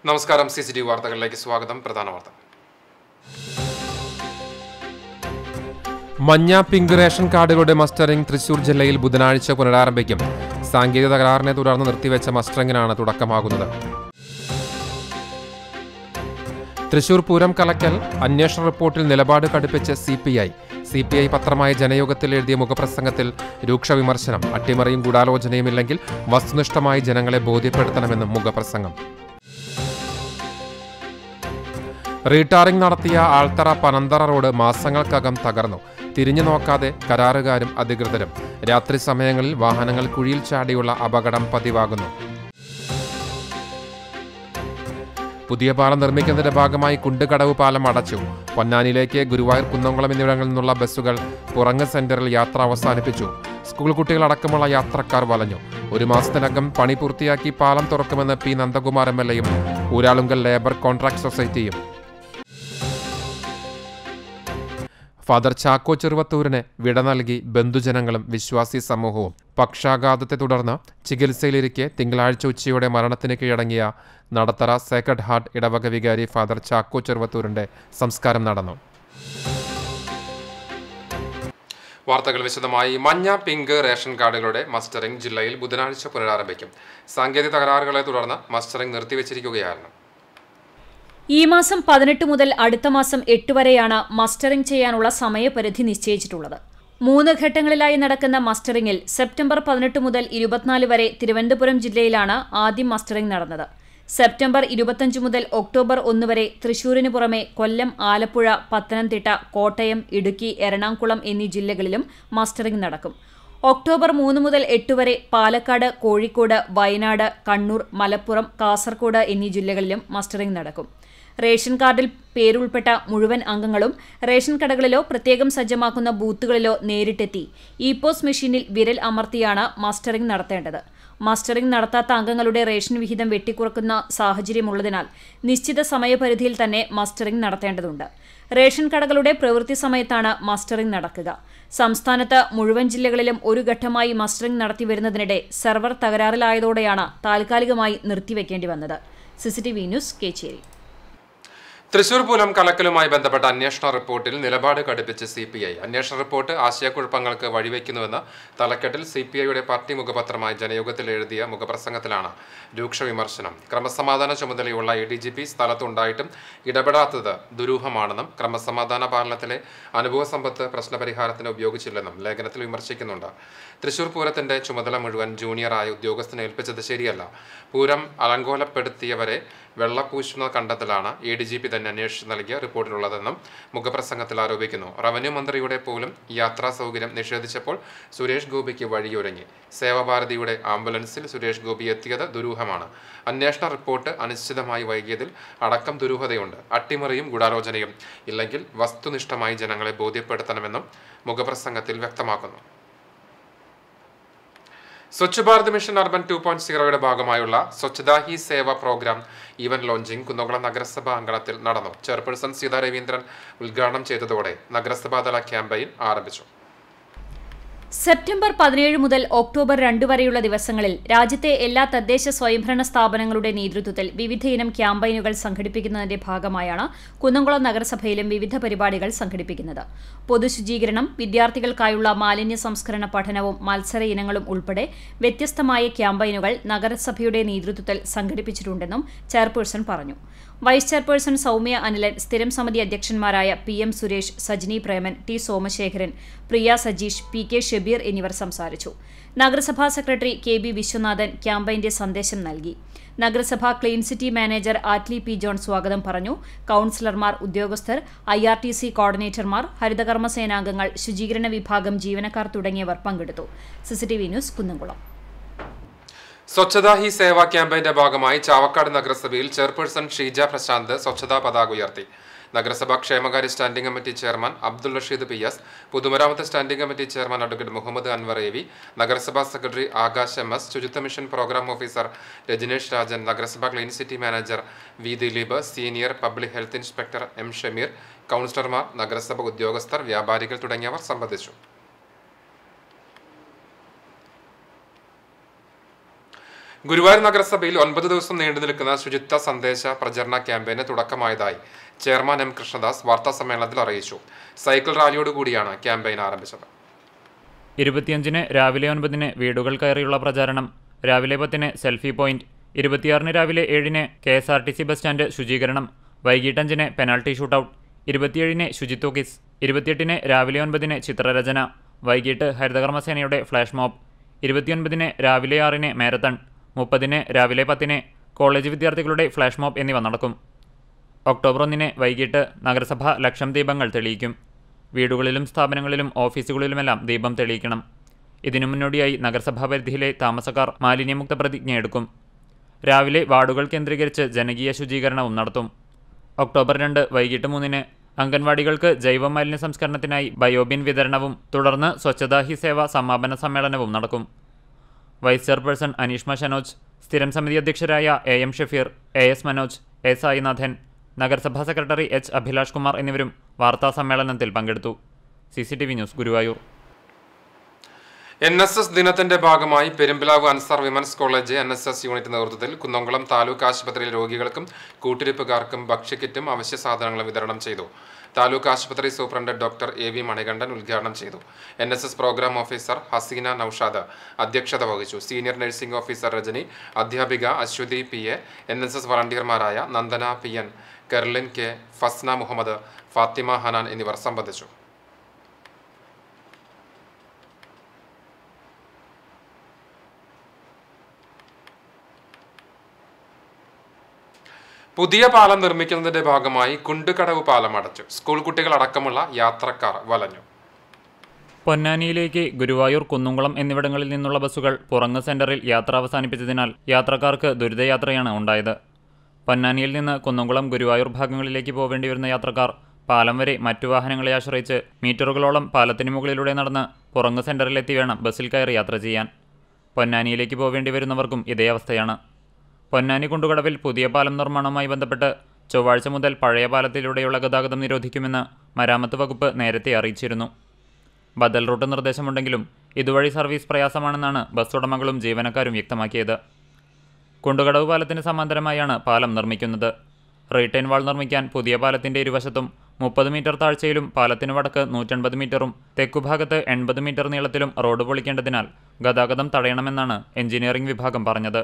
നമസ്കാരം C C T വാർത്തകളിലേക്ക് സ്വാഗതം പ്രധാന വാർത്ത മഞ്ഞ പിങ്ക് റേഷൻ കാർഡുകളുടെ മസ്റ്ററിംഗ് തൃശൂർ ജില്ലയിൽ ബുധനാഴ്ച പുനരാരംഭിക്കും സാങ്കേതിക തകരാറിനെ തുടർന്ന് നിർത്തിവെച്ച മസ്റ്ററിംഗിനാണ് തുടക്കമാകുന്നത് തൃശൂർ പൂരം കലക്കൽ അന്വേഷണ റിപ്പോർട്ടിൽ നിലപാട് കടുപ്പിച്ച് C P I C P I പത്രമായ ജനയോഗത്തിൽ എഴുതിയ മുഖപ്രസംഗത്തിൽ രൂക്ഷ വിമർശനം അട്ടിമറിയും ഗൂഢാലോചനയുമില്ലെങ്കിൽ വസ്തുനിഷ്ഠമായി ജനങ്ങളെ ബോധ്യപ്പെടുത്തണമെന്നും മുഖപ്രസംഗം റീടാറിംഗ് നടത്തിയ ആൾത്തറ പനന്തറ റോഡ് മാസങ്ങൾക്കകം തകർന്നു തിരിഞ്ഞു നോക്കാതെ കരാറുകാരും അധികൃതരും രാത്രി സമയങ്ങളിൽ വാഹനങ്ങൾ കുഴിയിൽ ചാടിയുള്ള അപകടം പതിവാകുന്നു പുതിയ പാലം നിർമ്മിക്കുന്നതിന്റെ ഭാഗമായി കുണ്ടുകടവ് പാലം അടച്ചു പൊന്നാനിയിലേക്ക് ഗുരുവായൂർ കുന്നംകുളം എന്നിവിടങ്ങളിൽ നിന്നുള്ള ബസ്സുകൾ പുറങ്ങ് സെന്ററിൽ യാത്ര അവസാനിപ്പിച്ചു സ്കൂൾ കുട്ടികളടക്കമുള്ള യാത്രക്കാർ വലഞ്ഞു ഒരു മാസത്തിനകം പണി പൂർത്തിയാക്കി പാലം തുറക്കുമെന്ന് പി നന്ദകുമാർ എം എൽ എയും ഊരാളുങ്കൽ ലേബർ കോൺട്രാക്ട് സൊസൈറ്റിയും ഫാദർ ചാക്കോ ചെറുവത്തൂരിന് വിട നൽകി ബന്ധുജനങ്ങളും വിശ്വാസി സമൂഹവും പക്ഷാഘാതത്തെ തുടർന്ന് ചികിത്സയിലിരിക്കെ തിങ്കളാഴ്ച ഉച്ചയോടെ മരണത്തിന് കീഴടങ്ങിയ നടത്തറ സേക്രഡ് ഹാർട്ട് ഇടവക വികാരി ഫാദർ ചാക്കോ ചെറുവത്തൂരിന്റെ സംസ്കാരം നടന്നു വാർത്തകൾ വിശദമായി മഞ്ഞ പിങ്ക് റേഷൻ കാർഡുകളുടെ മസ്റ്ററിംഗ് ജില്ലയിൽ ബുധനാഴ്ച പുനരാരംഭിക്കും സാങ്കേതിക തകരാറുകളെ തുടർന്ന് മസ്റ്ററിംഗ് നിർത്തിവച്ചിരിക്കുകയായിരുന്നു ഈ മാസം പതിനെട്ട് മുതൽ അടുത്ത മാസം എട്ട് വരെയാണ് മസ്റ്ററിംഗ് ചെയ്യാനുള്ള സമയപരിധി നിശ്ചയിച്ചിട്ടുള്ളത് മൂന്ന് ഘട്ടങ്ങളിലായി നടക്കുന്ന മസ്റ്ററിംഗിൽ സെപ്റ്റംബർ പതിനെട്ട് മുതൽ ഇരുപത്തിനാല് വരെ തിരുവനന്തപുരം ജില്ലയിലാണ് ആദ്യം മസ്റ്ററിംഗ് നടന്നത് സെപ്റ്റംബർ ഇരുപത്തഞ്ച് മുതൽ ഒക്ടോബർ ഒന്ന് വരെ തൃശൂരിന് പുറമെ കൊല്ലം ആലപ്പുഴ പത്തനംതിട്ട കോട്ടയം ഇടുക്കി എറണാകുളം എന്നീ ജില്ലകളിലും മസ്റ്ററിംഗ് നടക്കും ഒക്ടോബർ മൂന്ന് മുതൽ എട്ട് വരെ പാലക്കാട് കോഴിക്കോട് വയനാട് കണ്ണൂർ മലപ്പുറം കാസർഗോഡ് എന്നീ ജില്ലകളിലും മസ്റ്ററിംഗ് നടക്കും റേഷൻ കാർഡിൽ പേരുൾപ്പെട്ട മുഴുവൻ അംഗങ്ങളും റേഷൻ കടകളിലോ പ്രത്യേകം സജ്ജമാക്കുന്ന ബൂത്തുകളിലോ നേരിട്ടെത്തി ഇ പോസ് മെഷീനിൽ വിരൽ അമർത്തിയാണ് മസ്റ്ററിംഗ് നടത്തേണ്ടത് മസ്റ്ററിംഗ് നടത്താത്ത അംഗങ്ങളുടെ റേഷൻ വിഹിതം വെട്ടിക്കുറക്കുന്ന സാഹചര്യമുള്ളതിനാൽ നിശ്ചിത സമയപരിധിയിൽ തന്നെ മസ്റ്ററിംഗ് നടത്തേണ്ടതുണ്ട് റേഷൻ കടകളുടെ പ്രവൃത്തി സമയത്താണ് മസ്റ്ററിംഗ് നടക്കുക സംസ്ഥാനത്ത് മുഴുവൻ ജില്ലകളിലും ഒരു ഘട്ടമായി മസ്റ്ററിംഗ് നടത്തി വരുന്നതിനിടെ സെർവർ തകരാറിലായതോടെയാണ് താൽക്കാലികമായി നിർത്തിവെക്കേണ്ടി വന്നത് സിസിടിവി ന്യൂസ് കേച്ചേരി തൃശൂർ പൂരം കലക്കലുമായി ബന്ധപ്പെട്ട അന്വേഷണ റിപ്പോർട്ടിൽ നിലപാട് കടുപ്പിച്ച് സി പി ഐ അന്വേഷണ റിപ്പോർട്ട് ആശയക്കുഴപ്പങ്ങൾക്ക് വഴിവെക്കുന്നുവെന്ന് തലക്കെട്ടിൽ സി പി ഐയുടെ പാർട്ടി മുഖപത്രമായ ജനയോഗത്തിൽ എഴുതിയ മുഖപ്രസംഗത്തിലാണ് രൂക്ഷ വിമർശനം ക്രമസമാധാന ചുമതലയുള്ള എ ഡി ജി പി സ്ഥലത്തുണ്ടായിട്ടും ഇടപെടാത്തത് ദുരൂഹമാണെന്നും ക്രമസമാധാന പാലനത്തിലെ അനുഭവ സമ്പത്ത് പ്രശ്നപരിഹാരത്തിന് ഉപയോഗിച്ചില്ലെന്നും ലേഖനത്തിൽ വിമർശിക്കുന്നുണ്ട് തൃശൂർ പൂരത്തിന്റെ ചുമതല മുഴുവൻ ജൂനിയറായ ഉദ്യോഗസ്ഥനെ ഏൽപ്പിച്ചത് ശരിയല്ല പൂരം അലങ്കോലപ്പെടുത്തിയവരെ വെള്ളപൂശുന്ന കണ്ടെത്തലാണ് എ ഡി ജി പി തന്നെ അന്വേഷിച്ച് നൽകിയ റിപ്പോർട്ടിലുള്ളതെന്നും മുഖപ്രസംഗത്തിൽ ആരോപിക്കുന്നു റവന്യൂ മന്ത്രിയുടെ പോലും യാത്രാ സൗകര്യം നിഷേധിച്ചപ്പോൾ സുരേഷ് ഗോപിക്ക് വഴിയൊരുങ്ങി സേവാഭാരതിയുടെ ആംബുലൻസിൽ സുരേഷ് ഗോപി എത്തിയത് ദുരൂഹമാണ് അന്വേഷണ റിപ്പോർട്ട് അനിശ്ചിതമായി വൈകിയതിൽ അടക്കം ദുരൂഹതയുണ്ട് അട്ടിമറിയും ഗൂഢാലോചനയും ഇല്ലെങ്കിൽ വസ്തുനിഷ്ഠമായി ജനങ്ങളെ ബോധ്യപ്പെടുത്തണമെന്നും മുഖപ്രസംഗത്തിൽ വ്യക്തമാക്കുന്നു Swachh Bharat mission urban two point സീറോയുടെ ഭാഗമായുള്ള Swachhata Hi Seva programme event launching Kunnamkulam നഗരസഭ അങ്കണത്തിൽ നടന്നു ചെയർപേഴ്സൺ സീതാ രവീന്ദ്രൻ ഉദ്ഘാടനം ചെയ്തതോടെ നഗരസഭാതല ക്യാമ്പയിൻ ആരംഭിച്ചു സെപ്റ്റംബർ പതിനേഴ് മുതൽ ഒക്ടോബർ രണ്ട് വരെയുള്ള ദിവസങ്ങളിൽ രാജ്യത്തെ എല്ലാ തദ്ദേശ സ്വയംഭരണ സ്ഥാപനങ്ങളുടെ നേതൃത്വത്തിൽ വിവിധയിനം ക്യാമ്പയിനുകൾ സംഘടിപ്പിക്കുന്നതിന്റെ ഭാഗമായാണ് കുന്നംകുളം നഗരസഭയിലും വിവിധ പരിപാടികൾ സംഘടിപ്പിക്കുന്നത് പൊതുശുചീകരണം വിദ്യാർത്ഥികൾക്കായുള്ള മാലിന്യ സംസ്കരണ പഠനവും മത്സര ഇനങ്ങളും ഉൾപ്പെടെ വ്യത്യസ്തമായ ക്യാമ്പയിനുകൾ നഗരസഭയുടെ നേതൃത്വത്തിൽ സംഘടിപ്പിച്ചിട്ടുണ്ടെന്നും ചെയർപേഴ്സൺ പറഞ്ഞു വൈസ് ചെയർപേഴ്സൺ സൗമ്യ അനിലൻ സ്ഥിരം സമിതി അധ്യക്ഷന്മാരായ P M Suresh Sajini Preman T Somasekharan Priya Sajeesh P K Shabeer എന്നിവർ സംസാരിച്ചു നഗരസഭാ സെക്രട്ടറി കെ ബി വിശ്വനാഥൻ ക്യാമ്പയിന്റെ സന്ദേശം നൽകി നഗരസഭാ clean city manager Atlee P John സ്വാഗതം പറഞ്ഞു കൌൺസിലർമാർ ഉദ്യോഗസ്ഥർ ഐ ആർ ടി സി കോർഡിനേറ്റർമാർ ഹരിതകർമ്മ സേനാംഗങ്ങൾ ശുചീകരണ വിഭാഗം ജീവനക്കാർ തുടങ്ങിയവർ പങ്കെടുത്തു സിസിടിവി ന്യൂസ് കുന്നംകുളം സ്വച്ഛതാ ഹി സേവ ക്യാമ്പയിന്റെ ഭാഗമായി ചാവക്കാട് നഗരസഭയിൽ ചെയർപേഴ്സൺ ഷീജ പ്രശാന്ത് സ്വച്ഛതാ പതാക ഉയർത്തി നഗരസഭാ ക്ഷേമകാര്യ standing committee chairman Abdul Rasheed P S പൊതുമരാമത്ത് standing committee chairman advocate Muhammad Anwar A V നഗരസഭാ സെക്രട്ടറി ആകാശ് എം എസ് ശുചിത്വ mission programme officer Rajanesh Rajan നഗരസഭാ clean city manager V Dileep senior public health inspector M Shameer കൗൺസിലർമാർ നഗരസഭ ഉദ്യോഗസ്ഥർ വ്യാപാരികൾ തുടങ്ങിയവർ സംബന്ധിച്ചു ഗുരുവായൂർ നഗരസഭയിൽ ഒൻപത് ദിവസം നീണ്ടു നിൽക്കുന്ന ശുചിത്വ സന്ദേശ പ്രചരണ ക്യാമ്പയിന് തുടക്കമായതായി ചെയർമാൻ എം കൃഷ്ണദാസ് വാർത്താ സമ്മേളനത്തിൽ അറിയിച്ചു സൈക്കിൾ റാലിയോടുകൂടിയാണ് ക്യാമ്പയിൻ ആരംഭിച്ചത് ഇരുപത്തിയഞ്ചിന് രാവിലെ ഒൻപതിന് വീടുകൾ കയറിയുള്ള പ്രചാരണം രാവിലെ പത്തിന് സെൽഫി പോയിന്റ് ഇരുപത്തിയാറിന് രാവിലെ ഏഴിന് K S R T C bus stand ശുചീകരണം വൈകിട്ട് അഞ്ചിന് പെനാൽറ്റി ഷൂട്ടൌട്ട് ഇരുപത്തിയേഴിന് ശുചിത്വ കിസ് ഇരുപത്തിയെട്ടിന് രാവിലെ ഒൻപതിന് ചിത്രരചന വൈകിട്ട് ഹരിതകർമ്മസേനയുടെ ഫ്ലാഷ് മോബ് ഇരുപത്തിയൊൻപതിന് രാവിലെ ആറിന് മാരത്തൺ മുപ്പതിന് രാവിലെ പത്തിന് കോളേജ് വിദ്യാർത്ഥികളുടെ ഫ്ലാഷ് മോബ് എന്നിവ നടക്കും ഒക്ടോബർ ഒന്നിന് വൈകിട്ട് നഗരസഭ ലക്ഷം ദീപങ്ങൾ തെളിയിക്കും വീടുകളിലും സ്ഥാപനങ്ങളിലും ഓഫീസുകളിലുമെല്ലാം ദീപം തെളിയിക്കണം ഇതിനു മുന്നോടിയായി നഗരസഭാ പരിധിയിലെ താമസക്കാർ മാലിന്യമുക്ത പ്രതിജ്ഞ എടുക്കും രാവിലെ വാർഡുകൾ കേന്ദ്രീകരിച്ച് ജനകീയ ശുചീകരണവും നടത്തും ഒക്ടോബർ രണ്ട് വൈകിട്ട് മൂന്നിന് അംഗൻവാടികൾക്ക് ജൈവ മാലിന്യ സംസ്കരണത്തിനായി ബയോബിൻ വിതരണവും തുടർന്ന് സ്വച്ഛതാ ഹി സേവ സമാപന സമ്മേളനവും നടക്കും വൈസ് ചെയർപേഴ്സൺ അനീഷ്മ ഷനോജ് സ്ഥിരം സമിതി അധ്യക്ഷരായ A M Shafeer A S Manoj A Sainathan നഗരസഭാ സെക്രട്ടറി എച്ച് അഭിലാഷ് കുമാർ എന്നിവരും വാർത്താ സമ്മേളനത്തിൽ പങ്കെടുത്തു C C T V news Guruvayur N S S ദിനത്തിന്റെ ഭാഗമായി Perumpilavu Ansar women's college N S S unit നേതൃത്വത്തിൽ കുന്നംകുളം താലൂക്ക് ആശുപത്രിയിൽ രോഗികൾക്കും കൂട്ടിരിപ്പുകാർക്കും ഭക്ഷ്യക്കിറ്റും അവശ്യ സാധനങ്ങളും വിതരണം ചെയ്തു താലൂക്ക് ആശുപത്രി superintendent doctor A V Manikandan ഉദ്ഘാടനം ചെയ്തു N S S programme officer Haseena Noushad അധ്യക്ഷത വഹിച്ചു സീനിയർ നഴ്സിംഗ് ഓഫീസർ രജനി അധ്യാപിക Aswathi P A N S S വളണ്ടിയർമാരായ Nandana P N Kerlin K Fasna Muhammad Fathima Hanan എന്നിവർ സംബന്ധിച്ചു പുതിയ പാലം നിർമ്മിക്കുന്നതിന്റെ ഭാഗമായി കുണ്ടുകടവ് പാലം അടച്ചു സ്കൂൾ കുട്ടികളടക്കമുള്ള യാത്രക്കാർ വലഞ്ഞു പൊന്നാനിയിലേക്ക് ഗുരുവായൂർ കുന്നുംകുളം എന്നിവിടങ്ങളിൽ നിന്നുള്ള ബസ്സുകൾ പുറങ്ങ് സെന്ററിൽ യാത്ര അവസാനിപ്പിച്ചതിനാൽ യാത്രക്കാർക്ക് ദുരിതയാത്രയാണ് ഉണ്ടായത് പൊന്നാനിയിൽ നിന്ന് കുന്നംകുളം ഗുരുവായൂർ ഭാഗങ്ങളിലേക്ക് പോവേണ്ടി വരുന്ന യാത്രക്കാർ പാലം വരെ മറ്റു വാഹനങ്ങളെ ആശ്രയിച്ച് മീറ്ററുകളോളം പാലത്തിന് മുകളിലൂടെ നടന്ന് പുറങ്ങ് സെന്ററിലെത്തി വേണം ബസ്സിൽ കയറി യാത്ര ചെയ്യാൻ പൊന്നാനിയിലേക്ക് പോവേണ്ടി വരുന്നവർക്കും ഇതേ അവസ്ഥയാണ് പൊന്നാനി കുണ്ടുകടവിൽ പുതിയ പാലം നിർമ്മാണവുമായി ബന്ധപ്പെട്ട് ചൊവ്വാഴ്ച മുതൽ പഴയ പാലത്തിലൂടെയുള്ള ഗതാഗതം നിരോധിക്കുമെന്ന് മരാമത്ത് വകുപ്പ് നേരത്തെ അറിയിച്ചിരുന്നു ബദൽ റൂട്ട് നിർദ്ദേശമുണ്ടെങ്കിലും ഇതുവഴി സർവീസ് പ്രയാസമാണെന്നാണ് ബസ് ഉടമകളും ജീവനക്കാരും വ്യക്തമാക്കിയത് കുണ്ടുകടവ് പാലത്തിന് സമാന്തരമായാണ് പാലം നിർമ്മിക്കുന്നത് റീറ്റൈൻ വാൾ നിർമ്മിക്കാൻ പുതിയ പാലത്തിന്റെ ഇരുവശത്തും മുപ്പത് മീറ്റർ താഴ്ചയിലും പാലത്തിന് വടക്ക് നൂറ്റൻപത് മീറ്ററും തെക്കുഭാഗത്ത് എൺപത് മീറ്റർ നീളത്തിലും റോഡ് പൊളിക്കേണ്ടതിനാൽ ഗതാഗതം തടയണമെന്നാണ് എഞ്ചിനീയറിംഗ് വിഭാഗം പറഞ്ഞത്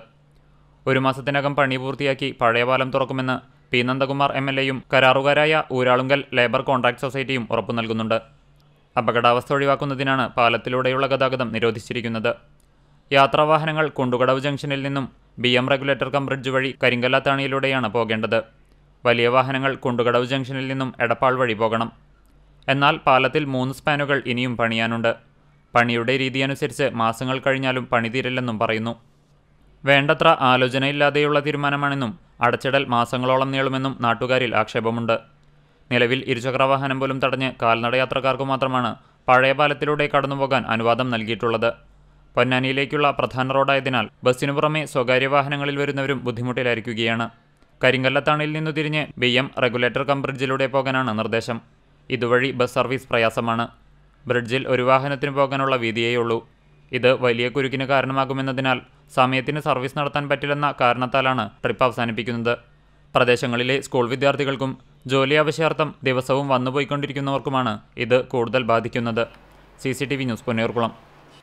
ഒരു മാസത്തിനകം പണി പൂർത്തിയാക്കി പഴയ പാലം തുറക്കുമെന്ന് പി നന്ദകുമാർ എം എൽ എയും കരാറുകാരായ ഊരാളുങ്കൽ ലേബർ കോൺട്രാക്ട് സൊസൈറ്റിയും ഉറപ്പു നൽകുന്നുണ്ട് അപകടാവസ്ഥ ഒഴിവാക്കുന്നതിനാണ് പാലത്തിലൂടെയുള്ള ഗതാഗതം നിരോധിച്ചിരിക്കുന്നത് യാത്രാവാഹനങ്ങൾ കുണ്ടുകടവ് ജംഗ്ഷനിൽ നിന്നും B M regulator cum bridge വഴി കരിങ്കല്ലാത്താണിയിലൂടെയാണ് പോകേണ്ടത് വലിയ വാഹനങ്ങൾ കുണ്ടുകടവ് ജംഗ്ഷനിൽ നിന്നും എടപ്പാൾ വഴി പോകണം എന്നാൽ പാലത്തിൽ മൂന്ന് സ്പാനുകൾ ഇനിയും പണിയാനുണ്ട് പണിയുടെ രീതിയനുസരിച്ച് മാസങ്ങൾ കഴിഞ്ഞാലും പണി തീരില്ലെന്നും പറയുന്നു വേണ്ടത്ര ആലോചനയില്ലാതെയുള്ള തീരുമാനമാണെന്നും അടച്ചിടൽ മാസങ്ങളോളം നീളുമെന്നും നാട്ടുകാരിൽ ആക്ഷേപമുണ്ട് നിലവിൽ ഇരുചക്രവാഹനം പോലും തടഞ്ഞ് കാൽനടയാത്രക്കാർക്ക് മാത്രമാണ് പഴയ പാലത്തിലൂടെ കടന്നുപോകാൻ അനുവാദം നൽകിയിട്ടുള്ളത് പൊന്നാനിയിലേക്കുള്ള പ്രധാന റോഡായതിനാൽ ബസ്സിനു പുറമെ സ്വകാര്യ വാഹനങ്ങളിൽ വരുന്നവരും ബുദ്ധിമുട്ടിലായിരിക്കുകയാണ് കരിങ്കല്ലത്താണിൽ നിന്നു തിരിഞ്ഞ് ബി എം റെഗുലേറ്റർ കം ബ്രിഡ്ജിലൂടെ പോകാനാണ് നിർദ്ദേശം ഇതുവഴി ബസ് സർവീസ് പ്രയാസമാണ് ബ്രിഡ്ജിൽ ഒരു വാഹനത്തിന് പോകാനുള്ള വീതിയേയുള്ളൂ ഇത് വലിയ കുരുക്കിന് കാരണമാകുമെന്നതിനാൽ സമയത്തിന് സർവീസ് നടത്താൻ പറ്റില്ലെന്ന കാരണത്താലാണ് ട്രിപ്പ് അവസാനിപ്പിക്കുന്നത് പ്രദേശങ്ങളിലെ സ്കൂൾ വിദ്യാർത്ഥികൾക്കും ജോലി ആവശ്യാർത്ഥം ദിവസവും വന്നുപോയിക്കൊണ്ടിരിക്കുന്നവർക്കുമാണ് ഇത് കൂടുതൽ ബാധിക്കുന്നത് C C T V news Ponnurkulam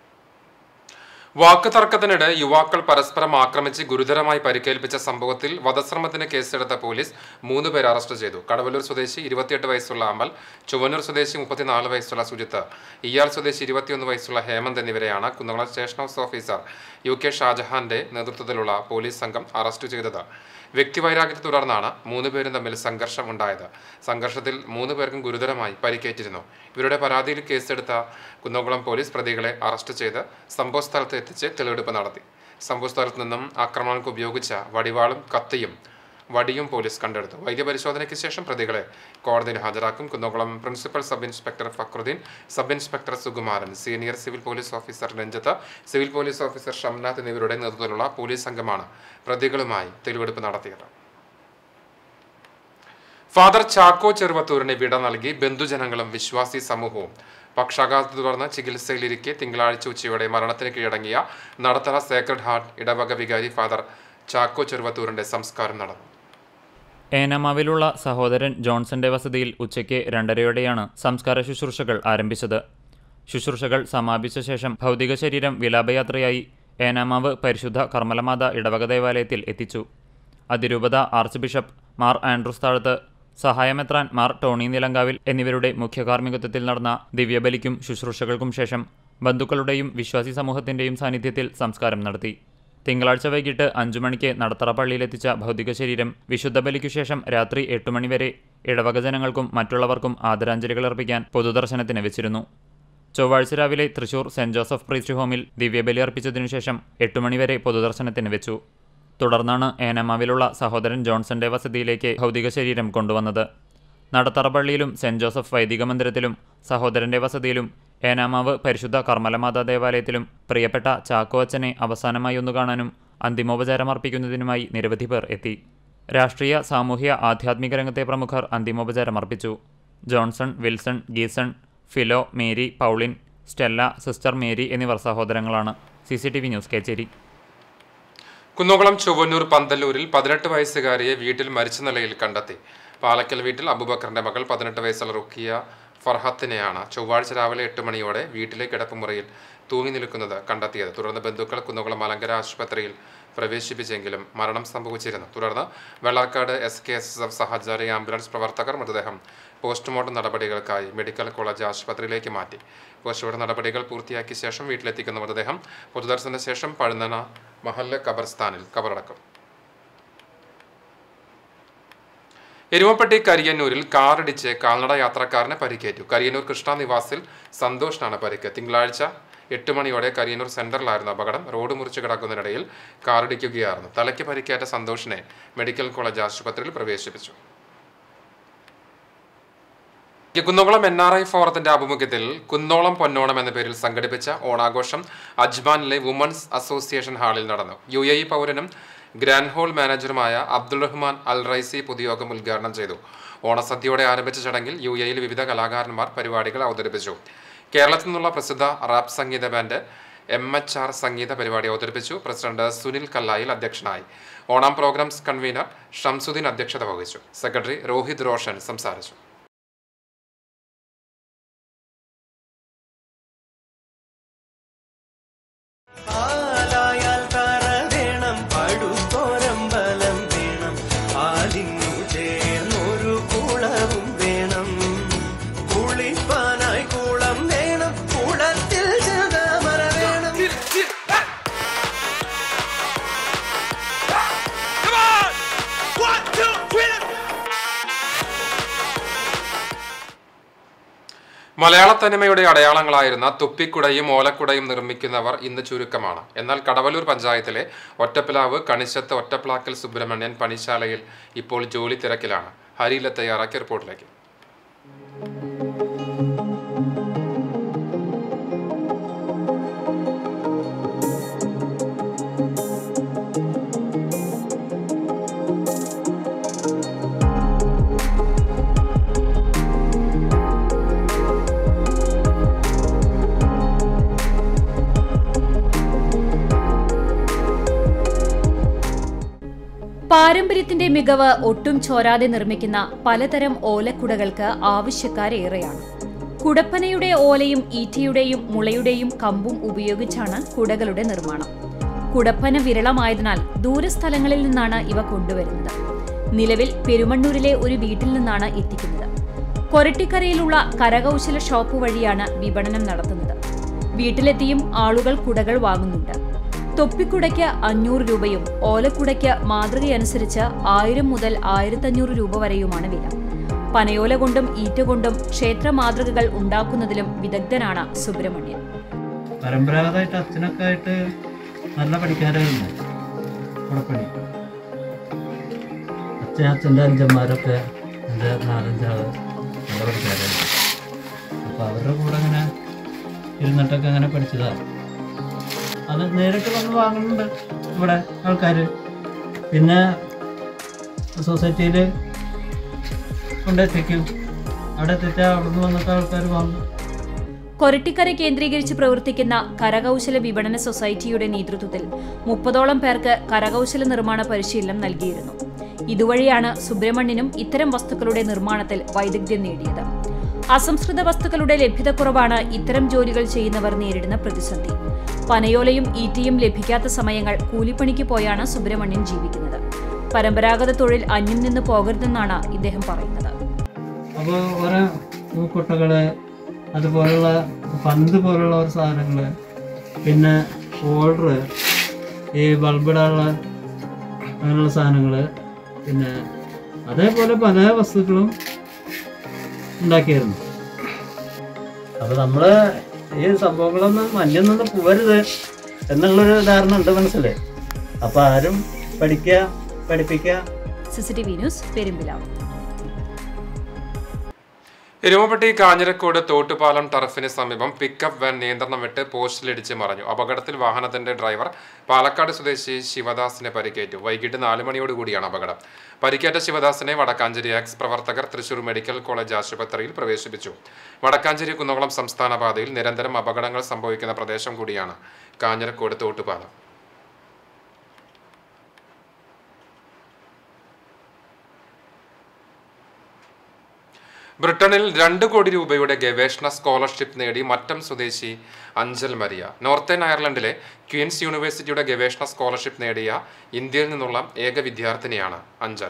വാക്ക് തർക്കത്തിനിടെ യുവാക്കൾ പരസ്പരം ആക്രമിച്ച് ഗുരുതരമായി പരിക്കേൽപ്പിച്ച സംഭവത്തിൽ വധശ്രമത്തിന് കേസെടുത്ത പോലീസ് മൂന്ന് പേരെ അറസ്റ്റ് ചെയ്തു കടവല്ലൂർ സ്വദേശി ഇരുപത്തിയെട്ട് വയസ്സുള്ള അമൽ ചുവന്നൂർ സ്വദേശി മുപ്പത്തിനാല് വയസ്സുള്ള സുജിത്ത് ഇയാൾ സ്വദേശി ഇരുപത്തിയൊന്ന് വയസ്സുള്ള ഹേമന്ത് എന്നിവരെയാണ് Kunnamkulam station house officer U K ഷാജഹാന്റെ നേതൃത്വത്തിലുള്ള പോലീസ് സംഘം അറസ്റ്റ് ചെയ്തത് വ്യക്തിവൈരാഗ്യത്തെ തുടർന്നാണ് മൂന്ന് പേരും തമ്മിൽ സംഘർഷം ഉണ്ടായത് സംഘർഷത്തിൽ മൂന്ന് പേർക്കും ഗുരുതരമായി പരിക്കേറ്റിരുന്നു ഇവരുടെ പരാതിയിൽ കേസെടുത്ത കുന്നംകുളം പോലീസ് പ്രതികളെ അറസ്റ്റ് ചെയ്ത് സംഭവസ്ഥലത്ത് എത്തിച്ച് തെളിവെടുപ്പ് നടത്തി സംഭവസ്ഥലത്ത് നിന്നും ആക്രമണങ്ങൾക്ക് ഉപയോഗിച്ച വടിവാളും കത്തിയും വടിയും പോലീസ് കണ്ടെടുത്തു വൈദ്യപരിശോധനയ്ക്ക് ശേഷം പ്രതികളെ കോടതിയിൽ ഹാജരാക്കും Kunnamkulam principal sub inspector Fakruddin sub inspector Sukumaran senior civil police officer Ranjith civil police officer Shamnath എന്നിവരുടെ നേതൃത്വത്തിലുള്ള പോലീസ് സംഘമാണ് പ്രതികളുമായി തെളിവെടുപ്പ് നടത്തിയത് ഫാദർ ചാക്കോ ചെറുവത്തൂരിന് വിട നൽകി ബന്ധുജനങ്ങളും വിശ്വാസി സമൂഹവും പക്ഷാഘാതത്തെ തുടർന്ന് ചികിത്സയിലിരിക്കെ തിങ്കളാഴ്ച ഉച്ചയോടെ മരണത്തിന് കീഴടങ്ങിയ നടത്തറ സേക്രഡ് ഹാർട്ട് ഇടവക വികാരി ഫാദർ ചാക്കോ ചെറുവത്തൂരിന്റെ സംസ്കാരം നടന്നു ഏനാമാവിലുള്ള സഹോദരൻ ജോൺസന്റെ വസതിയിൽ ഉച്ചയ്ക്ക് രണ്ടരയോടെയാണ് സംസ്കാര ശുശ്രൂഷകൾ ആരംഭിച്ചത് ശുശ്രൂഷകൾ സമാപിച്ച ശേഷം ഭൗതിക ശരീരം വിലാപയാത്രയായി ഏനാമാവ് പരിശുദ്ധ കർമ്മലമാത ഇടവക ദേവാലയത്തിൽ എത്തിച്ചു അതിരൂപത ആർച്ച് ബിഷപ്പ് മാർ ആൻഡ്രൂസ് താഴത്ത് സഹായമെത്രാൻ മാർ ടോണി നിലങ്കാവിൽ എന്നിവരുടെ മുഖ്യ കാർമ്മികത്വത്തിൽ നടന്ന ദിവ്യബലിക്കും ശുശ്രൂഷകൾക്കും ശേഷം ബന്ധുക്കളുടെയും വിശ്വാസി സമൂഹത്തിന്റെയും സാന്നിധ്യത്തിൽ സംസ്കാരം നടത്തി തിങ്കളാഴ്ച വൈകിട്ട് അഞ്ചു മണിക്ക് നടത്തറ പള്ളിയിലെത്തിച്ച ഭൗതിക ശരീരം വിശുദ്ധ ബലിക്കു ശേഷം രാത്രി എട്ട് മണിവരെ ഇടവക ജനങ്ങൾക്കും മറ്റുള്ളവർക്കും ആദരാഞ്ജലികൾ അർപ്പിക്കാൻ പൊതുദർശനത്തിന് വെച്ചിരുന്നു ചൊവ്വാഴ്ച രാവിലെ തൃശൂർ സെന്റ് ജോസഫ് പ്രീസ്റ്റ് ഹോമിൽ ദിവ്യബലി അർപ്പിച്ചതിനു ശേഷം എട്ട് മണിവരെ പൊതുദർശനത്തിന് വെച്ചു തുടർന്നാണ് ഏനമാവിലുള്ള സഹോദരൻ ജോൺസന്റെ വസതിയിലേക്ക് ഭൗതിക ശരീരം കൊണ്ടുവന്നത് നടത്തറ പള്ളിയിലും സെന്റ് ജോസഫ് വൈദിക മന്ദിരത്തിലും സഹോദരന്റെ വസതിയിലും ഏനാമാവ് പരിശുദ്ധ കർമ്മലമാതാ ദേവാലയത്തിലും പ്രിയപ്പെട്ട ചാക്കോ അച്ഛനെ അവസാനമായി ഒന്നു കാണാനും അന്തിമോപചാരം അർപ്പിക്കുന്നതിനുമായി നിരവധി പേർ എത്തി രാഷ്ട്രീയ സാമൂഹ്യ ആധ്യാത്മിക രംഗത്തെ പ്രമുഖർ അന്തിമോപചാരം അർപ്പിച്ചു Johnson Wilson Geeson Philo Mary Pauline Stella sister Mary എന്നിവർ സഹോദരങ്ങളാണ് C C T V news Kechery Kunnamkulam Chovvannur പന്തല്ലൂരിൽ പതിനെട്ട് വയസ്സുകാരിയെ വീട്ടിൽ മരിച്ച നിലയിൽ കണ്ടെത്തി പാലക്കൽ വീട്ടിൽ അബുബക്കറിന്റെ മകൾ പതിനെട്ട് വയസ്സുള്ള റുക്കിയ ഫർഹത്തിനെയാണ് ചൊവ്വാഴ്ച രാവിലെ എട്ട് മണിയോടെ വീട്ടിലെ കിടപ്പുമുറിയിൽ തൂങ്ങി നിൽക്കുന്നത് കണ്ടെത്തിയത് തുടർന്ന് ബന്ധുക്കൾ കുന്നംകുളം മലങ്കര ആശുപത്രിയിൽ പ്രവേശിപ്പിച്ചെങ്കിലും മരണം സംഭവിച്ചിരുന്നു തുടർന്ന് Vellarkad S K S F Sahachari ambulance പ്രവർത്തകർ മൃതദേഹം പോസ്റ്റ്മോർട്ടം നടപടികൾക്കായി മെഡിക്കൽ കോളേജ് ആശുപത്രിയിലേക്ക് മാറ്റി പോസ്റ്റ്മോർട്ടം നടപടികൾ പൂർത്തിയാക്കിയ ശേഷം വീട്ടിലെത്തിക്കുന്ന മൃതദേഹം പൊതുദർശന ശേഷം പഴുന്നന മഹല്ല ഖബർസ്ഥാനിൽ കബറടക്കും എരുമപ്പെട്ടി കരിയന്നൂരിൽ കാറിടിച്ച് കാൽനട യാത്രക്കാരന് പരിക്കേറ്റു കരിയന്നൂർ കൃഷ്ണ നിവാസിൽ സന്തോഷിനാണ് പരിക്ക് തിങ്കളാഴ്ച എട്ട് മണിയോടെ കരിയന്നൂർ സെന്ററിലായിരുന്നു അപകടം റോഡ് മുറിച്ച് കിടക്കുന്നതിനിടയിൽ കാറിടിക്കുകയായിരുന്നു തലയ്ക്ക് പരിക്കേറ്റ സന്തോഷിനെ മെഡിക്കൽ കോളേജ് ആശുപത്രിയിൽ പ്രവേശിപ്പിച്ചു കുന്നോളം എൻ ആർ ഐ ഫോറത്തിന്റെ ആഭിമുഖ്യത്തിൽ കുന്നോളം പൊന്നോണം എന്ന പേരിൽ സംഘടിപ്പിച്ച ഓണാഘോഷം അജ്മാനിലെ വുമൺസ് അസോസിയേഷൻ ഹാളിൽ നടന്നു യു എ ഇ പൗരനും ഗ്രാൻഡ് ഹോൾ മാനേജറുമായ അബ്ദുൾ റഹ്മാൻ അൽ റൈസി പൊതുയോഗം ഉദ്ഘാടനം ചെയ്തു ഓണസദ്യയോടെ ആരംഭിച്ച ചടങ്ങിൽ യു എയിൽ വിവിധ കലാകാരന്മാർ പരിപാടികൾ അവതരിപ്പിച്ചു കേരളത്തിൽ നിന്നുള്ള പ്രസിദ്ധ റാപ്പ് സംഗീത ബാൻഡ് എം എച്ച് ആർ സംഗീത പരിപാടി അവതരിപ്പിച്ചു പ്രസിഡന്റ് സുനിൽ കല്ലായിൽ അധ്യക്ഷനായി ഓണം പ്രോഗ്രാംസ് കൺവീനർ ഷംസുദ്ദീൻ അധ്യക്ഷത വഹിച്ചു സെക്രട്ടറി രോഹിത് റോഷൻ സംസാരിച്ചു പാലായാൽ തറ വേണം പടുത്തോരം ബലം വേണം പാലിനു ചേർന്നൊരു കുളവും വേണം കുളിപ്പാനായി കുളം വേണം കുളത്തിൽ ചെതാമര വേണം മലയാള തനിമയുടെ അടയാളങ്ങളായിരുന്ന തുപ്പിക്കുടയും ഓലക്കുടയും നിർമ്മിക്കുന്നവർ ഇന്ന് ചുരുക്കമാണ് എന്നാൽ കടവല്ലൂർ പഞ്ചായത്തിലെ ഒറ്റപ്പിലാവ് കണിശത്ത് ഒറ്റപ്ലാക്കൽ സുബ്രഹ്മണ്യൻ പണിശാലയിൽ ഇപ്പോൾ ജോലി തിരക്കിലാണ് ഹരിയിലെ തയ്യാറാക്കിയ റിപ്പോർട്ടിലേക്ക് പാരമ്പര്യത്തിന്റെ മികവ് ഒട്ടും ചോരാതെ നിർമ്മിക്കുന്ന പലതരം ഓലക്കുടകൾക്ക് ആവശ്യക്കാരേറെയാണ് കുടപ്പനയുടെ ഓലയും ഈറ്റയുടെയും മുളയുടെയും കമ്പും ഉപയോഗിച്ചാണ് കുടകളുടെ നിർമ്മാണം കുടപ്പന വിരളമായതിനാൽ ദൂരസ്ഥലങ്ങളിൽ നിന്നാണ് ഇവ കൊണ്ടുവരുന്നത് നിലവിൽ പെരുമണ്ണൂരിലെ ഒരു വീട്ടിൽ നിന്നാണ് എത്തിക്കുന്നത് കൊരട്ടിക്കരയിലുള്ള കരകൗശല ഷോപ്പ് വഴിയാണ് വിപണനം നടത്തുന്നത് വീട്ടിലെത്തിയും ആളുകൾ കുടകൾ വാങ്ങുന്നുണ്ട് തൊപ്പിക്കുടയ്ക്ക് അഞ്ഞൂറ് രൂപയും ഓലക്കുടയ്ക്ക് മാതൃകയനുസരിച്ച് ആയിരം മുതൽ ആയിരത്തഞ്ഞൂറ് രൂപ വരെയുമാണ് വില പനയോല കൊണ്ടും ഈറ്റ കൊണ്ടും ക്ഷേത്ര മാതൃകകൾ ഉണ്ടാക്കുന്നതിലും വിദഗ്ധനാണ് സുബ്രഹ്മണ്യൻ പരമ്പരാഗതമായിട്ട് അച്ഛനൊക്കെ ആയിട്ട് നല്ല പഠിക്കാരായിരുന്നു കുടപ്പണി അച്ഛൻ അച്ഛൻ്റെ അഞ്ചന്മാരൊക്കെ എൻ്റെ നാലഞ്ചാള് നല്ല പഠിക്കാരായിരുന്നു അപ്പോൾ അവരുടെ കൂടെ അങ്ങനെ ഇരുന്നിട്ടൊക്കെ അങ്ങനെ പഠിച്ചതാണ് അത് നേരിട്ട് വന്ന് വാങ്ങുന്നുണ്ട് ഇവിടെ ആൾക്കാർ പിന്നെ സൊസൈറ്റിയിൽ കൊണ്ടെത്തിക്കും അവിടെ എത്തിച്ചാൽ അവിടെ നിന്ന് വന്നിട്ട് ആൾക്കാർ വാങ്ങും കൊരട്ടിക്കര കേന്ദ്രീകരിച്ച് പ്രവർത്തിക്കുന്ന കരകൗശല വിപണന സൊസൈറ്റിയുടെ നേതൃത്വത്തിൽ മുപ്പതോളം പേർക്ക് കരകൗശല നിർമ്മാണ പരിശീലനം നൽകിയിരുന്നു ഇതുവഴിയാണ് സുബ്രഹ്മണ്യനും ഇത്തരം വസ്തുക്കളുടെ നിർമ്മാണത്തിൽ വൈദഗ്ധ്യം നേടിയത് അസംസ്കൃത വസ്തുക്കളുടെ ലഭ്യതക്കുറവാണ് ഇത്തരം ജോലികൾ ചെയ്യുന്നവർ നേരിടുന്ന പ്രതിസന്ധി പനയോലയും ഈറ്റിയും ലഭിക്കാത്ത സമയങ്ങൾ കൂലിപ്പണിക്ക് പോയാണ് സുബ്രഹ്മണ്യൻ ജീവിക്കുന്നത് പരമ്പരാഗത തൊഴിൽ അന്യം നിന്ന് പോകരുതെന്നാണ് ഇദ്ദേഹം പറയുന്നത് അപ്പോൾ ഓരോ പൂക്കൊട്ടകള് അതുപോലുള്ള പന്ത് പോലുള്ള ഒരു സാധനങ്ങൾ പിന്നെ ഹോൾഡർ ഈ ബൾബിടാനുള്ള അങ്ങനെയുള്ള സാധനങ്ങൾ പിന്നെ അതേപോലെ പല വസ്തുക്കളും ഉണ്ടാക്കിയിരുന്നു അപ്പോൾ നമ്മൾ ഈ സംഭവങ്ങളൊന്നും മഞ്ഞം നിന്ന് പോവരുത് എന്നുള്ളൊരു ധാരണ ഉണ്ട് മനസ്സിൽ അപ്പോൾ ആരും പഠിക്കുക പഠിപ്പിക്കുക സിസിടിവി ന്യൂസ് പെരുമ്പിലാവ് എരുമപ്പെട്ടി കാഞ്ഞിരക്കോട് തോട്ടുപാലം ടർഫിന് സമീപം പിക്കപ്പ് വാൻ നിയന്ത്രണം വിട്ട് പോസ്റ്റിലിടിച്ച് മറഞ്ഞു അപകടത്തിൽ വാഹനത്തിന്റെ ഡ്രൈവർ പാലക്കാട് സ്വദേശി ശിവദാസിനെ പരിക്കേറ്റു വൈകിട്ട് നാല് മണിയോടുകൂടിയാണ് അപകടം പരിക്കേറ്റ ശിവദാസിനെ വടക്കാഞ്ചേരി എക്സ് പ്രവർത്തകർ തൃശൂർ മെഡിക്കൽ കോളേജ് ആശുപത്രിയിൽ പ്രവേശിപ്പിച്ചു വടക്കാഞ്ചേരി കുന്നകുളം സംസ്ഥാന പാതയിൽ നിരന്തരം അപകടങ്ങൾ സംഭവിക്കുന്ന പ്രദേശം കൂടിയാണ് കാഞ്ഞിരക്കോട് തോട്ടുപാലം ബ്രിട്ടനിൽ രണ്ട് കോടി രൂപയുടെ ഗവേഷണ സ്കോളർഷിപ്പ് നേടി മറ്റം സ്വദേശി അഞ്ചൽ മരിയ നോർത്തേൺ അയർലൻഡിലെ ക്വീൻസ് യൂണിവേഴ്സിറ്റിയുടെ ഗവേഷണ സ്കോളർഷിപ്പ് നേടിയ ഇന്ത്യയിൽ നിന്നുള്ള ഏക വിദ്യാർത്ഥിനിയാണ് അഞ്ചൽ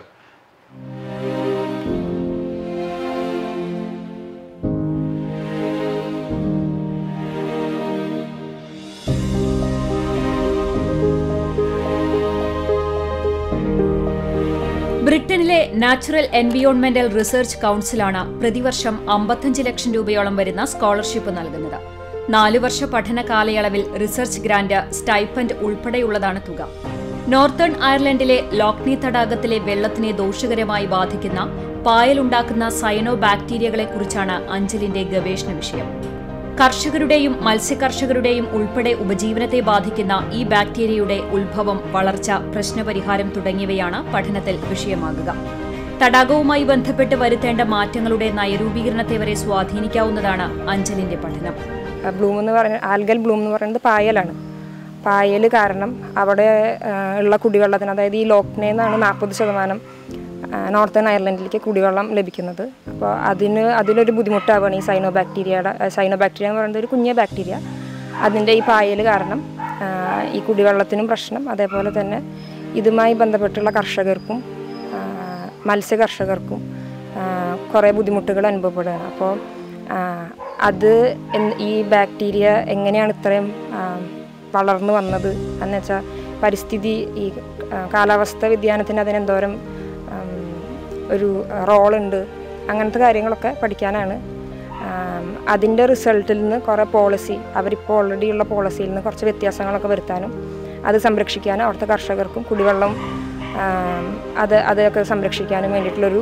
ബ്രിട്ടനിലെ നാച്ചുറൽ എൻവിയോൺമെന്റൽ റിസർച്ച് കൗൺസിലാണ് പ്രതിവർഷം അമ്പത്തഞ്ച് ലക്ഷം രൂപയോളം വരുന്ന സ്കോളർഷിപ്പ് നൽകുന്നത് നാലു വർഷ പഠന കാലയളവിൽ റിസർച്ച് ഗ്രാന്റ് സ്റ്റൈപ്പൻഡ് ഉൾപ്പെടെയുള്ളതാണ് തുക നോർത്തേൺ അയർലൻഡിലെ ലോക്നി തടാകത്തിലെ വെള്ളത്തിനെ ദോഷകരമായി ബാധിക്കുന്ന പായലുണ്ടാക്കുന്ന സയനോ ബാക്ടീരിയകളെക്കുറിച്ചാണ് അഞ്ചലിന്റെ ഗവേഷണ വിഷയം കർഷകരുടെയും മത്സ്യകർഷകരുടെയും ഉൾപ്പെടെ ഉപജീവനത്തെ ബാധിക്കുന്ന ഈ ബാക്ടീരിയയുടെ ഉത്ഭവം വളർച്ച പ്രശ്നപരിഹാരം തുടങ്ങിയവയാണ് പഠനത്തിൽ വിഷയമാകുക തടാകവുമായി ബന്ധപ്പെട്ട് വരുത്തേണ്ട മാറ്റങ്ങളുടെ നയരൂപീകരണത്തെ വരെ സ്വാധീനിക്കാവുന്നതാണ് അഞ്ചലിന്റെ പഠനം ബ്ലൂം എന്ന് പറഞ്ഞ ആൽഗൽ ബ്ലൂം എന്ന് പറയുന്നത് പായലാണ് പായൽ കാരണം അവിടെ ആ, ഉള്ള കുടിവെള്ളത്തിന് അതായത് ഈ ലോക്നെ നിന്നാണ് നാൽപ്പത് ശതമാനം ആ, നോർത്തേൺ അയർലൻഡിലേക്ക് കുടിവെള്ളം ലഭിക്കുന്നത് അപ്പോൾ അതിന് അതിലൊരു ബുദ്ധിമുട്ടാവുകയാണ് ഈ സൈനോ ബാക്ടീരിയയുടെ സൈനോ ബാക്ടീരിയ എന്ന് പറയുന്നത് ഒരു കുഞ്ഞ ബാക്ടീരിയ അതിൻ്റെ ഈ പായൽ കാരണം ആ, ഈ കുടിവെള്ളത്തിനും പ്രശ്നം അതേപോലെ തന്നെ ഇതുമായി ബന്ധപ്പെട്ടുള്ള കർഷകർക്കും ആ, മത്സ്യ കർഷകർക്കും ആ, കുറേ ബുദ്ധിമുട്ടുകൾ അനുഭവപ്പെടുകയാണ് അപ്പോൾ ആ, അത് എന്ന് ഈ ബാക്ടീരിയ എങ്ങനെയാണ് ഇത്രയും ആ, വളർന്നു വന്നത് എന്ന് വെച്ചാൽ പരിസ്ഥിതി ഈ ആ, കാലാവസ്ഥ വ്യതിയാനത്തിന് അതിനെന്തോരം ആം, ഒരു റോളുണ്ട് അങ്ങനത്തെ കാര്യങ്ങളൊക്കെ പഠിക്കാനാണ് ആം, അതിൻ്റെ റിസൾട്ടിൽ നിന്ന് കുറേ പോളിസി അവരിപ്പോൾ ഓൾറെഡി ഉള്ള പോളിസിയിൽ നിന്ന് കുറച്ച് വ്യത്യാസങ്ങളൊക്കെ വരുത്താനും അത് സംരക്ഷിക്കാനും അവിടുത്തെ കർഷകർക്കും കുടിവെള്ളം ആം, അത് അതൊക്കെ സംരക്ഷിക്കാനും വേണ്ടിയിട്ടുള്ളൊരു